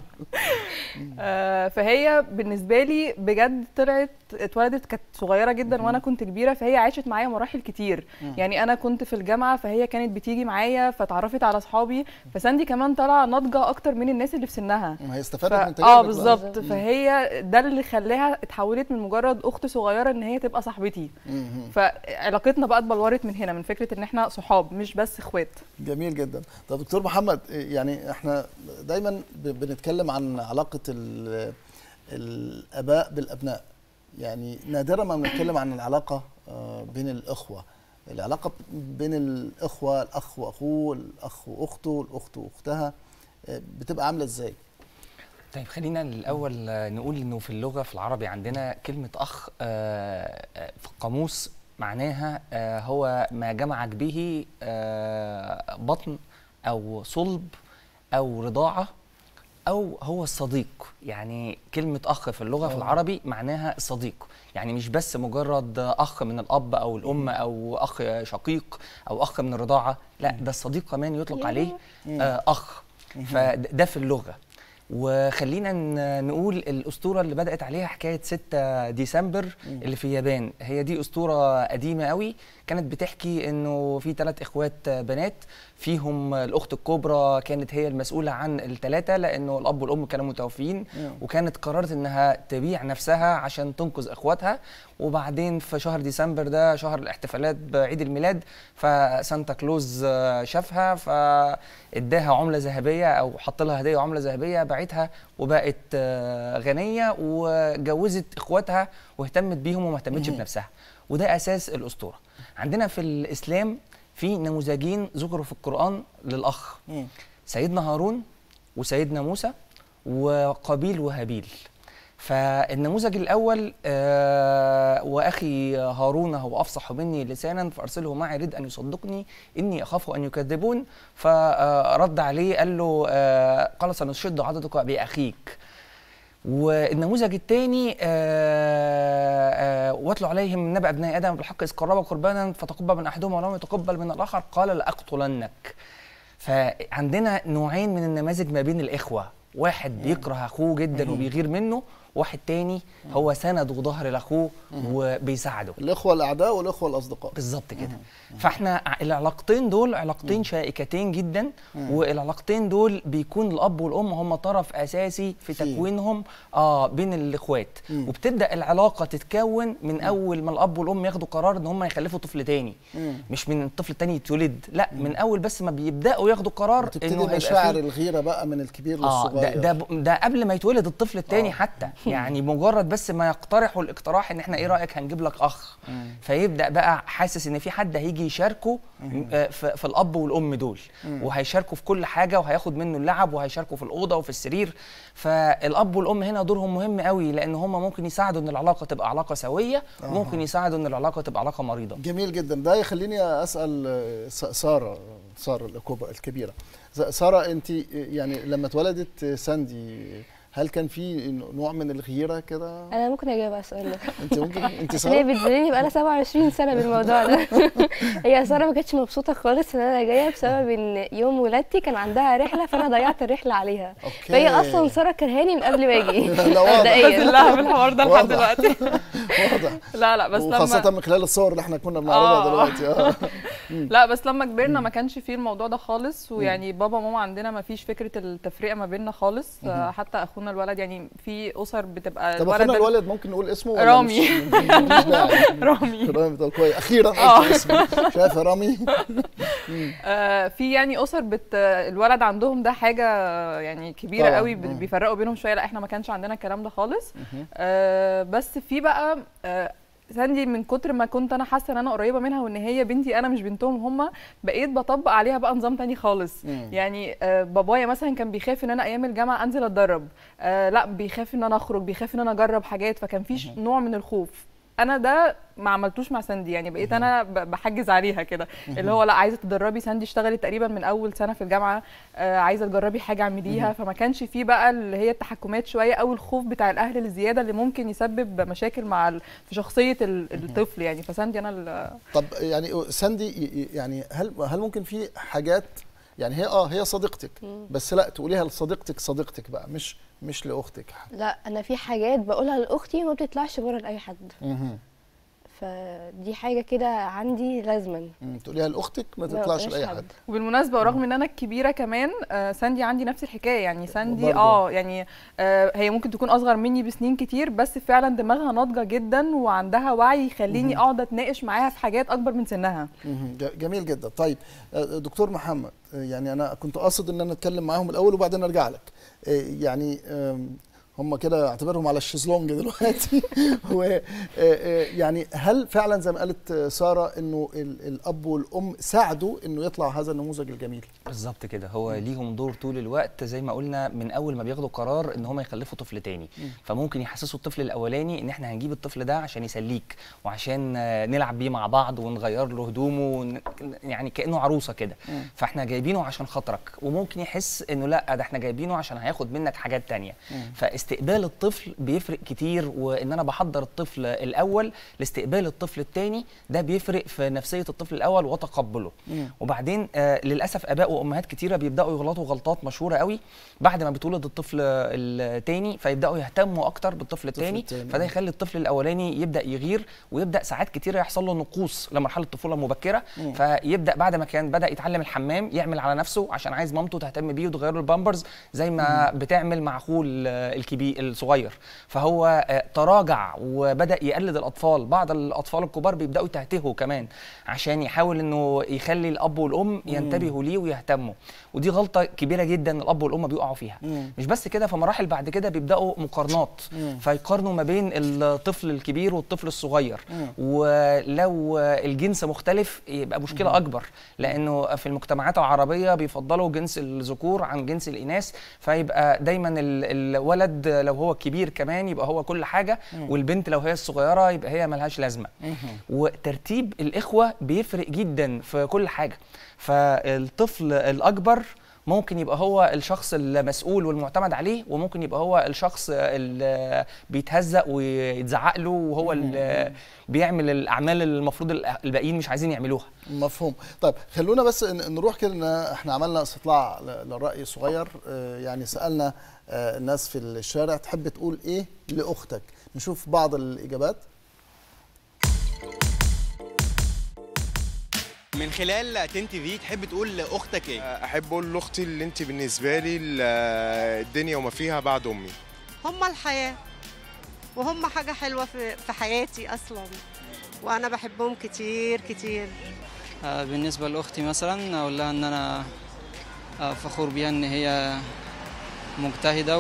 آه، فهي بالنسبه لي بجد طلعت اتولدت كانت صغيره جدا وانا كنت كبيره فهي عاشت معايا مراحل كتير مم. يعني انا كنت في الجامعه فهي كانت بتيجي معايا فتعرفت على اصحابي فساندي كمان طالعه ناضجه اكتر من الناس اللي في سنها هي استفادت ف... من تجاربك اه بقى. بالظبط مم. فهي ده اللي خلاها اتحولت من مجرد اخت صغيره ان هي تبقى صاحبتي مم. فعلاقتنا بقى اتبلورت من هنا من فكره ان احنا صحاب مش بس اخوات جميل جدا طب دكتور محمد يعني احنا دايما ب- بنتكلم عن علاقه ال- الاباء بالابناء يعني نادرا ما بنتكلم عن العلاقه آه، بين الاخوه العلاقه بين الاخوه الاخ واخوه الاخ واخته الاخت واختها آه، بتبقى عامله ازاي طيب خلينا الاول آه، نقول انه في اللغه في العربي عندنا كلمه اخ آه، آه، في القاموس معناها آه، هو ما جمعك به آه، بطن او صلب او رضاعه او هو الصديق يعني كلمه اخ في اللغه في آه. العربي معناها الصديق يعني مش بس مجرد اخ من الاب او الام او اخ شقيق او اخ من الرضاعه لا ده الصديق كمان يطلق عليه آه، اخ فده في اللغه وخلينا ن- نقول الاسطوره اللي بدات عليها حكايه 6 ديسمبر مم. اللي في اليابان هي دي اسطوره قديمه قوي كانت بتحكي انه في ثلاث اخوات بنات فيهم الاخت الكبرى كانت هي المسؤوله عن الثلاثه لانه الاب والام كانوا متوفيين مم. وكانت قررت انها تبيع نفسها عشان تنقذ اخواتها وبعدين في شهر ديسمبر ده شهر الاحتفالات بعيد الميلاد فسانتا كلوز آه، شافها فاداها عمله ذهبيه او حط لها هديه عمله ذهبيه باعتها وبقت آه، غنيه وجوزت اخواتها واهتمت بيهم وما اهتمتش مهم. بنفسها وده اساس الاسطوره عندنا في الاسلام في نموذجين ذكروا في القران للاخ سيدنا هارون وسيدنا موسى وقابيل وهابيل فالنموذج الاول آه واخي هارون هو افصح مني لسانا فارسله معي يريد ان يصدقني اني اخاف ان يكذبون فرد عليه قال له آه قال سنشد عضدك باخيك والنموذج الثاني واتلو عليهم نبأ ابناء ادم بالحق اذ قربا قربانا فتقبل من احدهما ولم يتقبل من الاخر قال لاقتلنك فعندنا نوعين من النماذج ما بين الاخوه واحد بيكره اخوه جدا مم. وبيغير منه واحد تاني هو سند وظهر لاخوه وبيساعده الاخوه الاعداء والاخوه الاصدقاء بالظبط كده فاحنا ع- العلاقتين دول علاقتين شائكتين جدا مم. والعلاقتين دول بيكون الاب والام هم طرف اساسي في فيه. تكوينهم اه بين الاخوات مم. وبتبدا العلاقه تتكون من اول ما الاب والام ياخدوا قرار ان هم يخلفوا طفل تاني مم. مش من الطفل التاني يتولد لا من اول بس ما بيبداوا ياخدوا قرار تبتدي هيبقى مشاعر فيه- الغيره بقى من الكبير اه للصغير ده ده, ده قبل ما يتولد الطفل التاني حتى يعني مجرد بس ما يقترحوا الاقتراح ان احنا ايه رايك هنجيب لك اخ مم. فيبدا بقى حاسس ان في حد هيجي يشاركه آه، في, في الاب والام دول مم. وهيشاركوا في كل حاجه وهياخد منه اللعب وهيشاركوا في الاوضه وفي السرير فالاب والام هنا دورهم مهم قوي لان هم ممكن يساعدوا ان العلاقه تبقى علاقه سويه آه. وممكن يساعدوا ان العلاقه تبقى علاقه مريضه جميل جدا ده يخليني اسال آه، س- ساره ساره الكبرى الكبيره س- ساره انت يعني لما اتولدت ساندي هل كان في نوع من الغيره كده انا ممكن اجاوب على السؤال ده انت ممكن انت عشان هي ساره بتذلني بقالها 27 سنه بالموضوع ده هي ساره ما كانتش مبسوطه خالص ان انا جايه بسبب ان يوم ولادتي كان عندها رحله فانا ضيعت الرحله عليها فهي اصلا ساره كرهاني من قبل ما اجي لا، واضح. مبدئيا لها بالحوار ده لحد واضح. دلوقتي واضح لا لا بس وخاصه لما من خلال الصور اللي احنا كنا بنعرضها آه. دلوقتي اه لا بس لما كبرنا ما كانش فيه الموضوع ده خالص ويعني بابا وماما عندنا ما فيش فكره التفرقه ما بيننا خالص مهم. آه، حتى اخونا الولد يعني في اسر بتبقى طب اخونا ال- الولد ممكن نقول اسمه ولا رامي. مش- مش داعي؟ رامي. رامي طب كويس اخيرا آه. قلت اسمه شايف يا رامي آه، في يعني اسر بت الولد عندهم ده حاجه يعني كبيره طبعاً. قوي بت- مم. بيفرقوا بينهم شويه لا احنا ما كانش عندنا الكلام ده خالص مهم. آه، بس في بقى آه، ساندي من كتر ما كنت انا حاسه ان انا قريبه منها وان هي بنتي انا مش بنتهم هم بقيت بطبق عليها بقى نظام تاني خالص مم. يعني آه، بابايا مثلا كان بيخاف ان انا ايام الجامعه انزل اتدرب آه، لا بيخاف ان انا اخرج بيخاف ان انا اجرب حاجات فكان فيش نوع من الخوف انا ده ما عملتوش مع ساندي يعني بقيت انا ب- بحجز عليها كده اللي هو لا عايزه تدربي ساندي اشتغلت تقريبا من اول سنه في الجامعه آه، عايزه تجربي حاجه اعمليها مهم. فما كانش فيه بقى اللي هي التحكمات شويه او الخوف بتاع الاهل الزياده اللي ممكن يسبب مشاكل مع ال- في شخصيه ال- الطفل يعني فساندي انا ال- طب يعني ساندي ي- ي- يعني هل هل ممكن في حاجات يعني هي اه هي صديقتك مم. بس لا تقوليها لصديقتك صديقتك بقى مش مش لاختك لا انا في حاجات بقولها لاختي ما بتطلعش بره لاي حد مهم. فدي حاجه كده عندي لازما مم. تقوليها لاختك ما لا، ما تطلعش تقولهاش لاي حد. حد وبالمناسبه ورغم ان انا الكبيره كمان آه ساندي عندي نفس الحكايه يعني ساندي برضه. اه يعني آه هي ممكن تكون اصغر مني بسنين كتير بس فعلا دماغها ناضجه جدا وعندها وعي يخليني مهم. اقعد اتناقش معاها في حاجات اكبر من سنها مهم. ج- جميل جدا طيب آه، دكتور محمد آه، يعني انا كنت قاصد ان انا اتكلم معاهم الاول وبعدين ارجع لك آه، يعني آم، هم كده اعتبرهم على الشезлونج دلوقتي و آه، آه، يعني هل فعلا زي ما قالت آه، ساره انه ال- الاب والام ساعدوا انه يطلع هذا النموذج الجميل بالظبط كده هو ليهم دور طول الوقت زي ما قلنا من اول ما بياخدوا قرار ان هم يخلفوا طفل تاني مم. فممكن يحسسوا الطفل الاولاني ان احنا هنجيب الطفل ده عشان يسليك وعشان آه، نلعب بيه مع بعض ونغير له هدومه ون... يعني كانه عروسه كده مم. فاحنا جايبينه عشان خاطرك وممكن يحس انه لا ده احنا جايبينه عشان هياخد منك حاجات تانية مم. فاستقبال الطفل بيفرق كتير وان انا بحضر الطفل الاول لاستقبال الطفل الثاني ده بيفرق في نفسيه الطفل الاول وتقبله مم. وبعدين آه للاسف اباء وامهات كتيره بيبداوا يغلطوا غلطات مشهوره قوي بعد ما بتولد الطفل الثاني فيبداوا يهتموا اكتر بالطفل الثاني التاني. فده يخلي الطفل الاولاني يبدا يغير ويبدا ساعات كتيره يحصل له نقوص لمرحله الطفوله المبكره مم. فيبدا بعد ما كان بدا يتعلم الحمام يعمل على نفسه عشان عايز مامته تهتم بيه وتغير له البامبرز زي ما بتعمل مع اخوه ال- الكبير الصغير فهو آه، تراجع وبدا يقلد الاطفال بعض الاطفال الكبار بيبداوا يتهتهوا كمان عشان يحاول انه يخلي الاب والام ينتبهوا ليه ويهتموا ودي غلطه كبيره جدا الاب والام بيقعوا فيها مم. مش بس كده في مراحل بعد كده بيبداوا مقارنات مم. فيقارنوا ما بين الطفل الكبير والطفل الصغير مم. ولو الجنس مختلف يبقى مشكله اكبر لانه في المجتمعات العربيه بيفضلوا جنس الذكور عن جنس الاناث فيبقى دايما ال- الولد لو هو كبير كمان يبقى هو كل حاجه مم. والبنت لو هي الصغيره يبقى هي ملهاش لازمه مهم. وترتيب الاخوه بيفرق جدا في كل حاجه فالطفل الاكبر ممكن يبقى هو الشخص المسؤول والمعتمد عليه وممكن يبقى هو الشخص اللي بيتهزق ويتزعق له وهو اللي بيعمل الاعمال اللي المفروض الباقيين مش عايزين يعملوها مفهوم طيب خلونا بس ن- نروح كده إن احنا عملنا استطلاع ل- للرأي صغير آه، يعني سألنا آه، الناس في الشارع تحب تقول ايه لأختك نشوف بعض الإجابات من خلال تنتي في تحب تقول لاختك ايه؟ احب اقول لاختي اللي انت بالنسبه لي ال- الدنيا وما فيها بعد امي هم الحياة وهم حاجة حلوة في, في حياتي أصلا وأنا بحبهم كتير كتير آه، بالنسبة لأختي مثلا أقول لها إن أنا آه، فخور بيها إن هي مجتهدة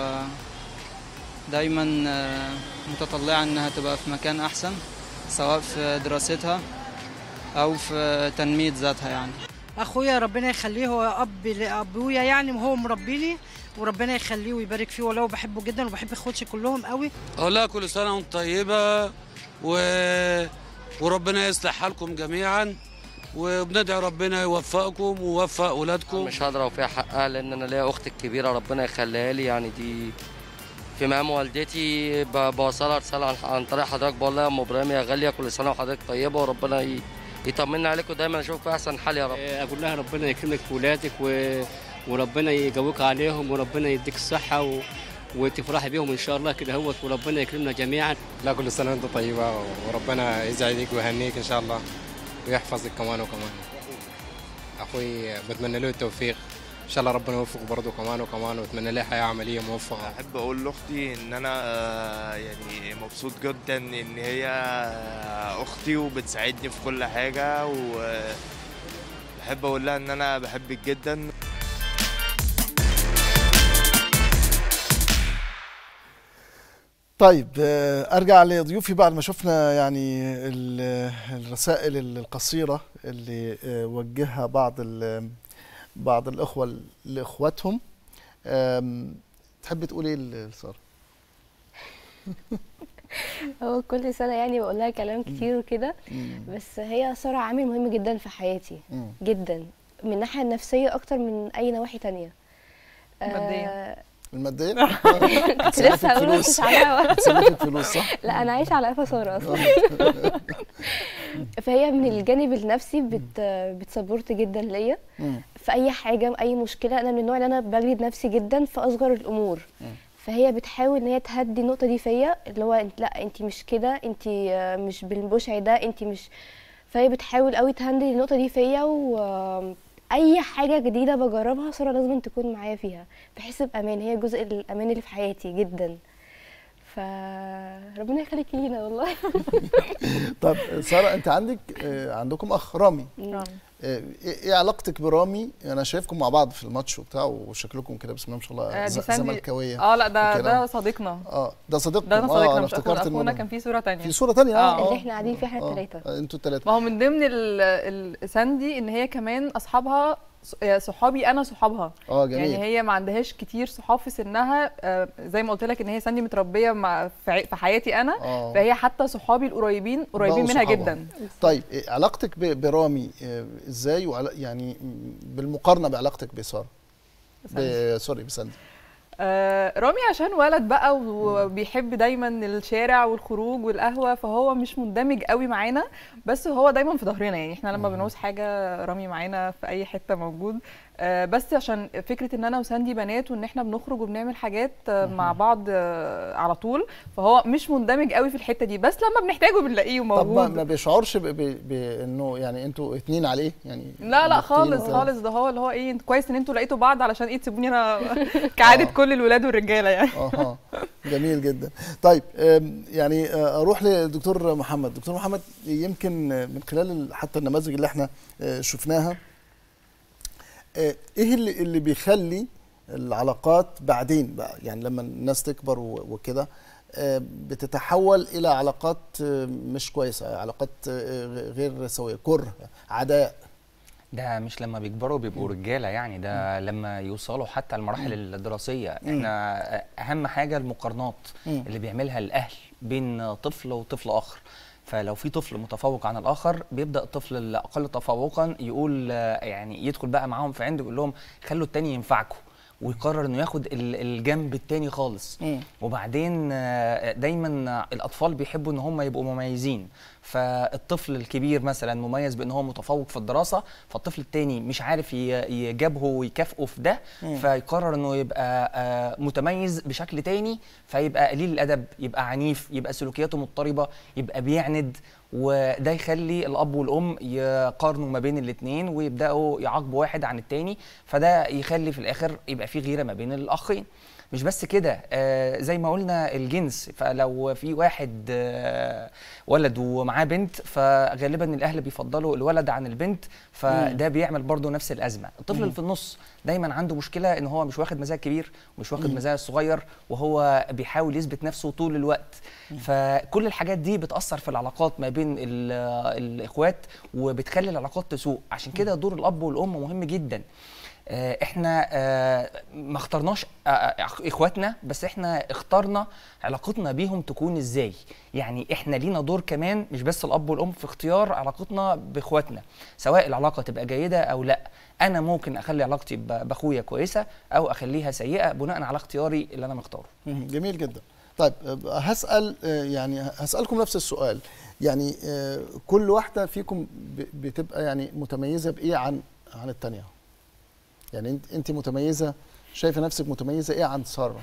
ودايما آه، متطلعة إنها تبقى في مكان أحسن سواء في دراستها أو في تنمية ذاتها يعني اخويا ربنا يخليه هو اب لابويا يعني وهو مربيني وربنا يخليه ويبارك فيه ولو بحبه جدا وبحب اخواتي كلهم قوي اقول لها كل سنه وانت طيبه و... وربنا يصلح حالكم جميعا وبندعي ربنا يوفقكم ويوفق اولادكم مش هقدر اوفيها حقها لان انا ليا اخت الكبيره ربنا يخليها لي يعني دي في مقام والدتي ب- بوصلها رساله عن, عن طريق حضرتك بقول لها يا ام ابراهيم يا غاليه كل سنه وحضرتك طيبه وربنا ي- يطمنا عليك ودايما اشوفك في احسن حال يا رب اقول لها ربنا يكرمك في ولادك و... وربنا يجوك عليهم وربنا يديك الصحه و... وتفرحي بيهم ان شاء الله كده هوت وربنا يكرمنا جميعا لا كل سنة وانت طيبة وربنا يسعدك ويهنيك إن شاء الله ويحفظك كمان وكمان أخوي بتمنى له التوفيق إن شاء الله ربنا يوفقه برضه كمان وكمان وأتمنى له حياة عملية موفقة احب اقول لاختي ان انا آه، يعني مبسوط جدا ان هي آه، اختي وبتساعدني في كل حاجه وبحب اقول لها ان انا بحبك جدا طيب آه، ارجع لضيوفي بعد ما شفنا يعني ال- الرسائل القصيره اللي آه، وجهها بعض ال- بعض الاخوه لاخواتهم آم، تحبي تقولي ايه لساره هو كل سنة يعني بقول لها كلام كتير وكده بس هي سارة عامل مهم جدا في حياتي مم. جدا من الناحية النفسية أكتر من أي نواحي تانية مادية. آه، الماديه كنت لسه هقول مفيش عليها تسلفك فلوس صح لا انا عايشه على قفا ساره اصلا فهي من الجانب النفسي بت بتسبورت جدا ليا مم. في اي حاجه اي مشكله انا من النوع اللي انا بجلد نفسي جدا في اصغر الامور فهي بتحاول ان هي تهدي النقطه دي فيا اللي هو انت لا انت مش كده انت مش بالبشع ده انت مش فهي بتحاول قوي تهندل النقطه دي فيا واي حاجه جديده بجربها ساره لازم تكون معايا فيها بحس بامان هي جزء الامان اللي في حياتي جدا فربنا يخليكي لينا والله طب ساره انت عندك آه، عندكم اخ رامي رامي. آه، ايه إيه علاقتك برامي انا شايفكم مع بعض في الماتش وبتاع وشكلكم كده بسم الله ما شاء الله آه، دي ز- ساندي- زملكاويه اه لا ده وكده. ده صديقنا اه ده صديقكم ده أنا اه صديقنا انا مش أخونا افتكرت أخونا إنه- كان في صورة تانية في صوره تانية اه اللي آه. احنا قاعدين فيها احنا آه. الثلاثه آه، انتوا الثلاثه ما هو من ضمن ال- ال- ساندي ان هي كمان اصحابها ص- آه، صحابي انا صحابها اه جميل يعني هي ما عندهاش كتير صحاب في سنها آه، زي ما قلت لك ان هي ساندي متربيه مع في ع- في حياتي انا آه. فهي حتى صحابي القريبين قريبين بقوا منها صحابها. جدا طيب إيه علاقتك ب- برامي آه، ازاي وعلا- يعني م- بالمقارنه بعلاقتك بساره ب- سوري بساندي آه، رامي عشان ولد بقى وبيحب دايما الشارع والخروج والقهوه فهو مش مندمج قوي معانا بس هو دايما في ظهرنا يعني احنا لما بنعوز حاجه رامي معانا في اي حته موجود آه، بس عشان فكره ان انا وساندي بنات وان احنا بنخرج وبنعمل حاجات آه، مع بعض آه، على طول فهو مش مندمج قوي في الحته دي بس لما بنحتاجه بنلاقيه طب ما, موجود ما بيشعرش ب- ب- بانه يعني انتوا اتنين عليه يعني لا لا مختين خالص وكده؟ خالص ده هو اللي هو ايه كويس ان انتوا لقيتوا بعض علشان ايه تسيبوني انا كعاده كل الولاد والرجاله يعني اها جميل جدا طيب آم، يعني آه، اروح لدكتور محمد دكتور محمد يمكن آه، من خلال ال- حتى النماذج اللي احنا آه، شفناها آه، ايه اللي اللي بيخلي العلاقات بعدين بقى يعني لما الناس تكبر و- وكده آه، بتتحول الى علاقات آه، مش كويسه علاقات آه، غير سويه كره عداء ده مش لما بيكبروا بيبقوا رجاله يعني ده لما يوصلوا حتى المراحل الدراسيه احنا اهم حاجه المقارنات مم. اللي بيعملها الاهل بين طفل وطفل اخر فلو في طفل متفوق عن الاخر بيبدا الطفل الاقل تفوقا يقول آه، يعني يدخل بقى معاهم في عنده يقول لهم خلوا التاني ينفعكم ويقرر انه ياخد ال- الجنب التاني خالص مم. وبعدين آه، دايما الاطفال بيحبوا ان هم يبقوا مميزين فالطفل الكبير مثلا مميز بان هو متفوق في الدراسه فالطفل التاني مش عارف ي- يجابهه ويكافئه في ده مم. فيقرر انه يبقى آه، متميز بشكل تاني فيبقى قليل الادب يبقى عنيف يبقى سلوكياته مضطربه يبقى بيعند وده يخلي الاب والام يقارنوا ما بين الاثنين ويبداوا يعاقبوا واحد عن التاني فده يخلي في الاخر يبقى في غيره ما بين الاخين مش بس كده آه زي ما قلنا الجنس فلو في واحد آه ولد ومعاه بنت فغالبا الاهل بيفضلوا الولد عن البنت فده بيعمل برضه نفس الازمه الطفل مم. اللي في النص دايما عنده مشكله ان هو مش واخد مزاج كبير ومش واخد مم. مزاج صغير وهو بيحاول يثبت نفسه طول الوقت فكل الحاجات دي بتاثر في العلاقات ما بين ال- الاخوات وبتخلي العلاقات تسوء عشان كده دور الاب والام مهم جدا آه، احنا آه، ما اخترناش آه، آه، اخواتنا بس احنا اخترنا علاقتنا بيهم تكون ازاي يعني احنا لينا دور كمان مش بس الاب والام في اختيار علاقتنا باخواتنا سواء العلاقه تبقى جيده او لا انا ممكن اخلي علاقتي ب- باخويا كويسه او اخليها سيئه بناء على اختياري اللي انا مختاره مم، جميل جدا طيب آه، هسأل آه، يعني هسألكم نفس السؤال يعني آه، كل واحدة فيكم ب- بتبقى يعني متميزة بإيه عن عن التانية يعني انت انت متميزة شايفة نفسك متميزة إيه عن سارة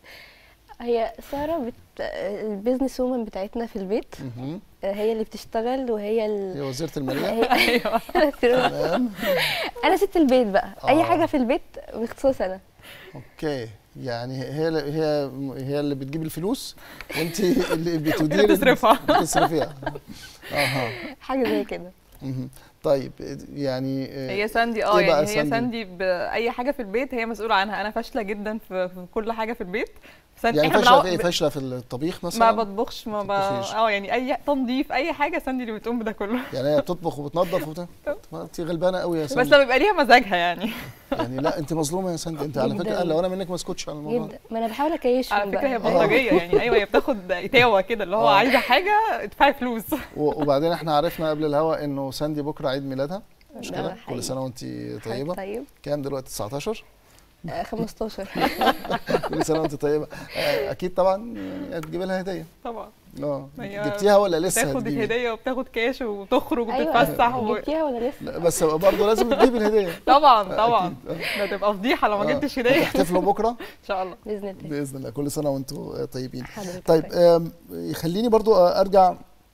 هي ساره بت... البيزنس وومن بتاعتنا في البيت مهم. هي اللي بتشتغل وهي ال... هي وزيرة المالية هي... تمام انا ست البيت بقى اي آه. حاجه في البيت باختصاص انا اوكي يعني هي هي هي اللي بتجيب الفلوس وانت اللي بتدير بتصرفها. بتصرفيها اها حاجه زي كده مهم. طيب يعني آه، هي ساندي اه إيه بقى يعني هي ساندي باي حاجه في البيت هي مسؤوله عنها انا فاشله جدا في, في كل حاجه في البيت ساندي يعني إحنا فاشله بنعو- في ايه ب- فاشله في الطبيخ مثلا ما بطبخش ما ب... بتطبخيش. اه يعني اي تنظيف اي حاجه ساندي اللي بتقوم بده كله يعني هي بتطبخ وبتنظف وبتاع ما انت غلبانه قوي يا بس ساندي لما بيبقى ليها مزاجها يعني يعني لا انت مظلومه يا ساندي انت على جداً. فكره لو انا منك ما اسكتش على الموضوع ده جدا ما انا بحاول اكيش على فكره هي بلطجيه يعني ايوه هي بتاخد اتاوه كده اللي هو آه. عايزه حاجه ادفعي فلوس و- وبعدين احنا عرفنا قبل الهوا انه ساندي بكره عيد ميلادها مش ده كده حقيقي. كل سنه وانت طيبه طيب كام دلوقتي 19 آه، 15 كل سنه وانت طيبه آه، اكيد طبعا يعني هتجيبي لها هديه طبعا اه هي جبتيها ولا لسه تاخد هتجيبي الهديه وبتاخد كاش وتخرج ايوه وتتفسح و... جبتيها ولا لسه لا بس برضه لازم تجيبي الهديه طبعا طبعا أكيد. آه. ده تبقى فضيحه لو ما آه. جبتش هديه هتحتفلوا بكره ان شاء الله باذن الله باذن الله كل سنه وانتم طيبين حضرتك طيب آم، يخليني برضو ارجع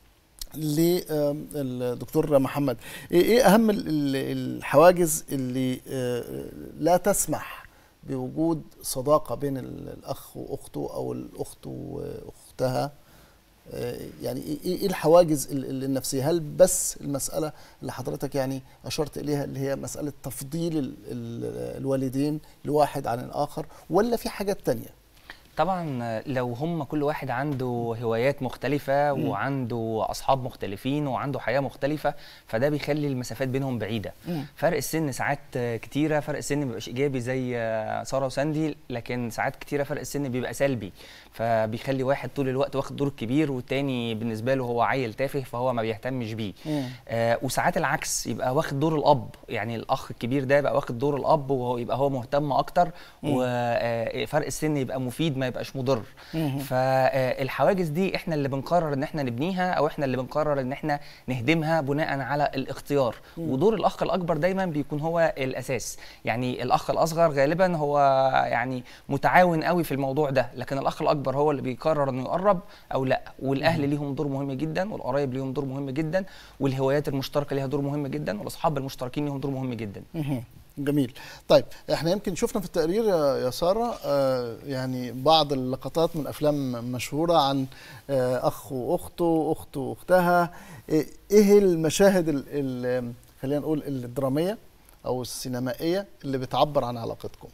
للدكتور محمد ايه إيه اهم ال- ال- الحواجز اللي آه، لا تسمح بوجود صداقه بين ال- الاخ واخته او الاخت واختها آه، يعني ايه إيه- إيه الحواجز ال- ال- النفسيه هل بس المساله اللي حضرتك يعني اشرت اليها اللي هي مساله تفضيل ال- ال- الوالدين لواحد عن الاخر ولا في حاجات تانية طبعا لو هم كل واحد عنده هوايات مختلفة مم. وعنده أصحاب مختلفين وعنده حياة مختلفة فده بيخلي المسافات بينهم بعيدة مم. فرق السن ساعات كتيرة فرق السن مبيبقاش إيجابي زي سارة وساندي لكن ساعات كتيرة فرق السن بيبقى سلبي فبيخلي واحد طول الوقت واخد دور كبير والتاني بالنسبة له هو عيل تافه فهو ما بيهتمش بيه آه وساعات العكس يبقى واخد دور الاب يعني الاخ الكبير ده يبقى واخد دور الاب وهو يبقى هو مهتم اكتر مم. وفرق السن يبقى مفيد ما يبقاش مضر مم. فالحواجز دي احنا اللي بنقرر ان احنا نبنيها او احنا اللي بنقرر ان احنا نهدمها بناء على الاختيار مم. ودور الاخ الاكبر دايما بيكون هو الاساس يعني الاخ الاصغر غالبا هو يعني متعاون قوي في الموضوع ده لكن الاخ الاكبر هو اللي بيقرر انه يقرب او لا والاهل ليهم دور مهم جدا والقرايب ليهم دور مهم جدا والهوايات المشتركه ليها دور مهم جدا والاصحاب المشتركين ليهم دور مهم جدا مهم. جميل طيب احنا يمكن شفنا في التقرير يا يا ساره آه، يعني بعض اللقطات من افلام مشهوره عن آه، اخ واخته اخت واختها ايه إيه المشاهد ال- ال- خلينا نقول الدراميه او السينمائيه اللي بتعبر عن علاقتكم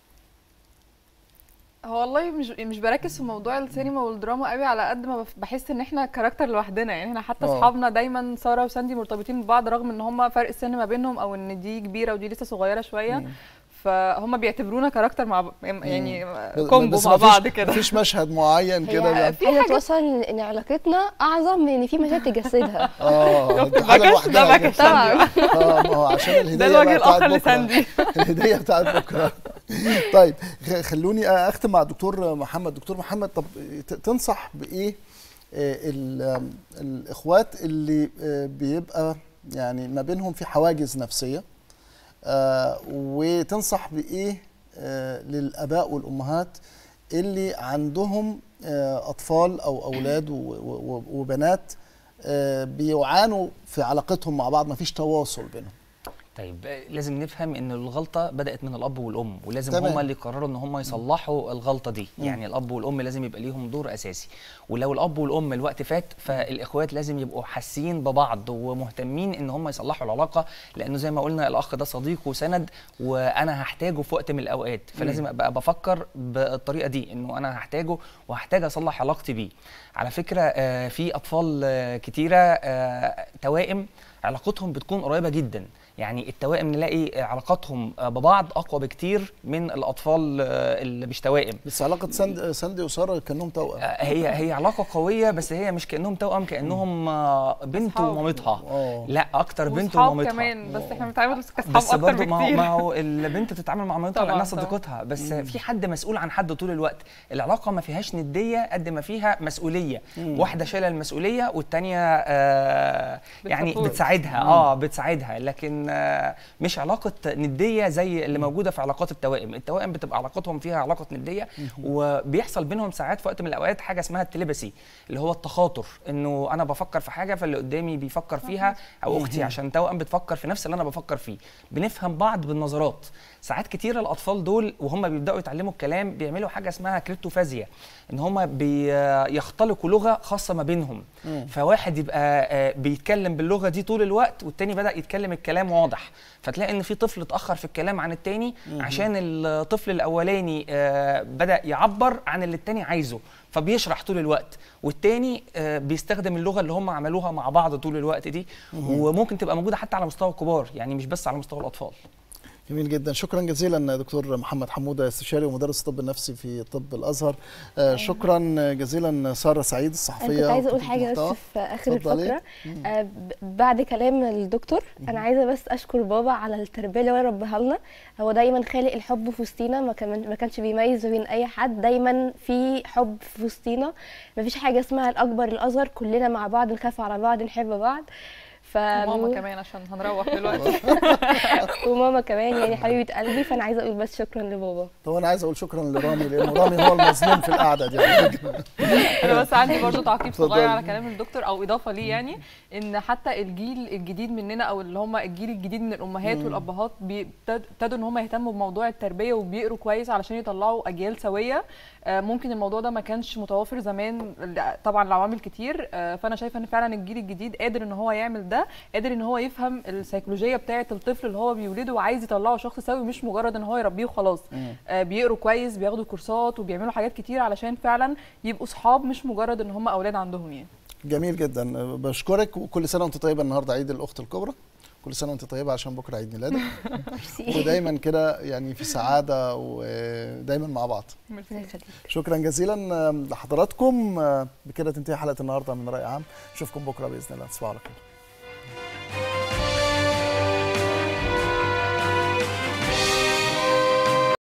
هو والله مش مش بركز في موضوع السينما والدراما قوي على قد ما بف- بحس ان احنا كاركتر لوحدنا يعني احنا حتى آه. اصحابنا دايما ساره وساندي مرتبطين ببعض رغم ان هم فرق السن ما بينهم او ان دي كبيره ودي لسه صغيره شويه مم. فهم بيعتبرونا كاركتر مع ب- يعني بس- كومبو بس مع مفيش- بعض كده مفيش مشهد معين كده هي بقى. في حاجه توصل ان علاقتنا اعظم من ان في مشاهد تجسدها اه دي شفت حاجه البكش؟ لوحدها ده كده. بكش طبعا. اه ما هو عشان الهديه ده الوجه بقى بتاعت الآخر بكرة. لساندي. الهديه بتاعت بكره طيب خ- خلوني اختم مع الدكتور محمد دكتور محمد طب ت- تنصح بايه آه، ال- آم، الاخوات اللي آه، بيبقى يعني ما بينهم في حواجز نفسيه آه، وتنصح بايه آه، للاباء والامهات اللي عندهم آه، اطفال او اولاد و- و- وبنات آه، بيعانوا في علاقتهم مع بعض ما فيش تواصل بينهم طيب آه، لازم نفهم ان الغلطه بدات من الاب والام ولازم تمام. هما اللي يقرروا ان هما يصلحوا الغلطه دي مم. يعني الاب والام لازم يبقى ليهم دور اساسي ولو الاب والام الوقت فات فالاخوات لازم يبقوا حاسين ببعض ومهتمين ان هما يصلحوا العلاقه لانه زي ما قلنا الاخ ده صديق وسند وانا هحتاجه في وقت من الاوقات فلازم ابقى بفكر بالطريقه دي انه انا هحتاجه وهحتاج اصلح علاقتي بيه على فكره آه، في اطفال آه، كتيره آه، توائم علاقتهم بتكون قريبه جدا يعني التوائم نلاقي علاقاتهم ببعض اقوى بكتير من الاطفال آه، اللي مش توائم بس علاقه ساند ساندي وساره كانهم توأم هي هي علاقه قويه بس هي مش كانهم توأم كانهم آه، بنت أصحاب. ومامتها اه لا اكتر بنت وصحاب ومامتها كمان بس احنا بنتعامل كاصحاب بس اكتر برضه ما هو بكتير ما هو البنت بتتعامل مع مامتها طبعاً، لانها طبعاً. صديقتها بس في حد مسؤول عن حد طول الوقت العلاقه ما فيهاش نديه قد ما فيها مسؤوليه مم. واحده شايله المسؤوليه والتانيه آه يعني بتسبورت. بتساعدها اه بتساعدها لكن آه مش علاقه نديه زي اللي موجوده في علاقات التوائم التوائم بتبقى علاقاتهم فيها علاقه نديه وبيحصل بينهم ساعات في وقت من الاوقات حاجه اسمها التليبسي اللي هو التخاطر انه انا بفكر في حاجه فاللي قدامي بيفكر فيها او اختي مهم. عشان توأم بتفكر في نفس اللي انا بفكر فيه بنفهم بعض بالنظرات ساعات كتير الاطفال دول وهم بيبداوا يتعلموا الكلام بيعملوا حاجه اسمها كريبتوفازيا ان هم بيختلقوا لغه خاصه ما بينهم مم. فواحد يبقى آه، بيتكلم باللغه دي طول الوقت والتاني بدا يتكلم الكلام واضح فتلاقي ان في طفل اتاخر في الكلام عن التاني مم. عشان الطفل الاولاني آه، بدا يعبر عن اللي التاني عايزه فبيشرح طول الوقت والتاني آه، بيستخدم اللغه اللي هم عملوها مع بعض طول الوقت دي مم. وممكن تبقى موجوده حتى على مستوى الكبار يعني مش بس على مستوى الاطفال جميل جدا شكرا جزيلا دكتور محمد حموده استشاري ومدرس الطب النفسي في طب الازهر آه، شكرا جزيلا ساره سعيد الصحفيه انا كنت عايزه اقول وكتبة حاجه محتوى. بس في اخر اتفضلي. الفقره آه، ب- بعد كلام الدكتور انا عايزه بس اشكر بابا على التربيه اللي هو ربها لنا هو دايما خالق الحب في وسطينا ما كمان ما كانش بيميز ما بين اي حد دايما في حب في وسطينا ما فيش حاجه اسمها الاكبر الاصغر كلنا مع بعض نخاف على بعض نحب بعض ف ماما كمان عشان هنروح دلوقتي وماما كمان يعني حبيبه قلبي فانا عايزه اقول بس شكرا لبابا طب انا عايز اقول شكرا لرامي لانه رامي هو المظلوم في القعده دي على فكرة. انا بس عندي برضو تعقيب اتفضلي. صغير على كلام الدكتور او اضافه ليه يعني ان حتى الجيل الجديد مننا او اللي هم الجيل الجديد من الامهات مم. والابهات بي- ابتد- ابتدوا ان هم يهتموا بموضوع التربيه وبيقروا كويس علشان يطلعوا اجيال سويه آه، ممكن الموضوع ده ما كانش متوافر زمان ل- طبعا لعوامل كتير آه، فانا شايفه ان فعلا الجيل الجديد قادر ان هو يعمل ده قادر ان هو يفهم السيكولوجيه بتاعه الطفل اللي هو بيولده وعايز يطلعه شخص سوي مش مجرد ان هو يربيه وخلاص مم. آه، بيقروا كويس بياخدوا كورسات وبيعملوا حاجات كتير علشان فعلا يبقوا صحاب مش مجرد ان هم اولاد عندهم يعني جميل جدا آه، بشكرك وكل سنه وانت طيبه النهارده عيد الاخت الكبرى كل سنه وانت طيبه عشان بكره عيد ميلادك ودايما كده يعني في سعاده ودايما مع بعض شكرا جزيلا آه، لحضراتكم آه، بكده تنتهي حلقه النهارده من راي عام نشوفكم بكره باذن الله تصبحوا على خير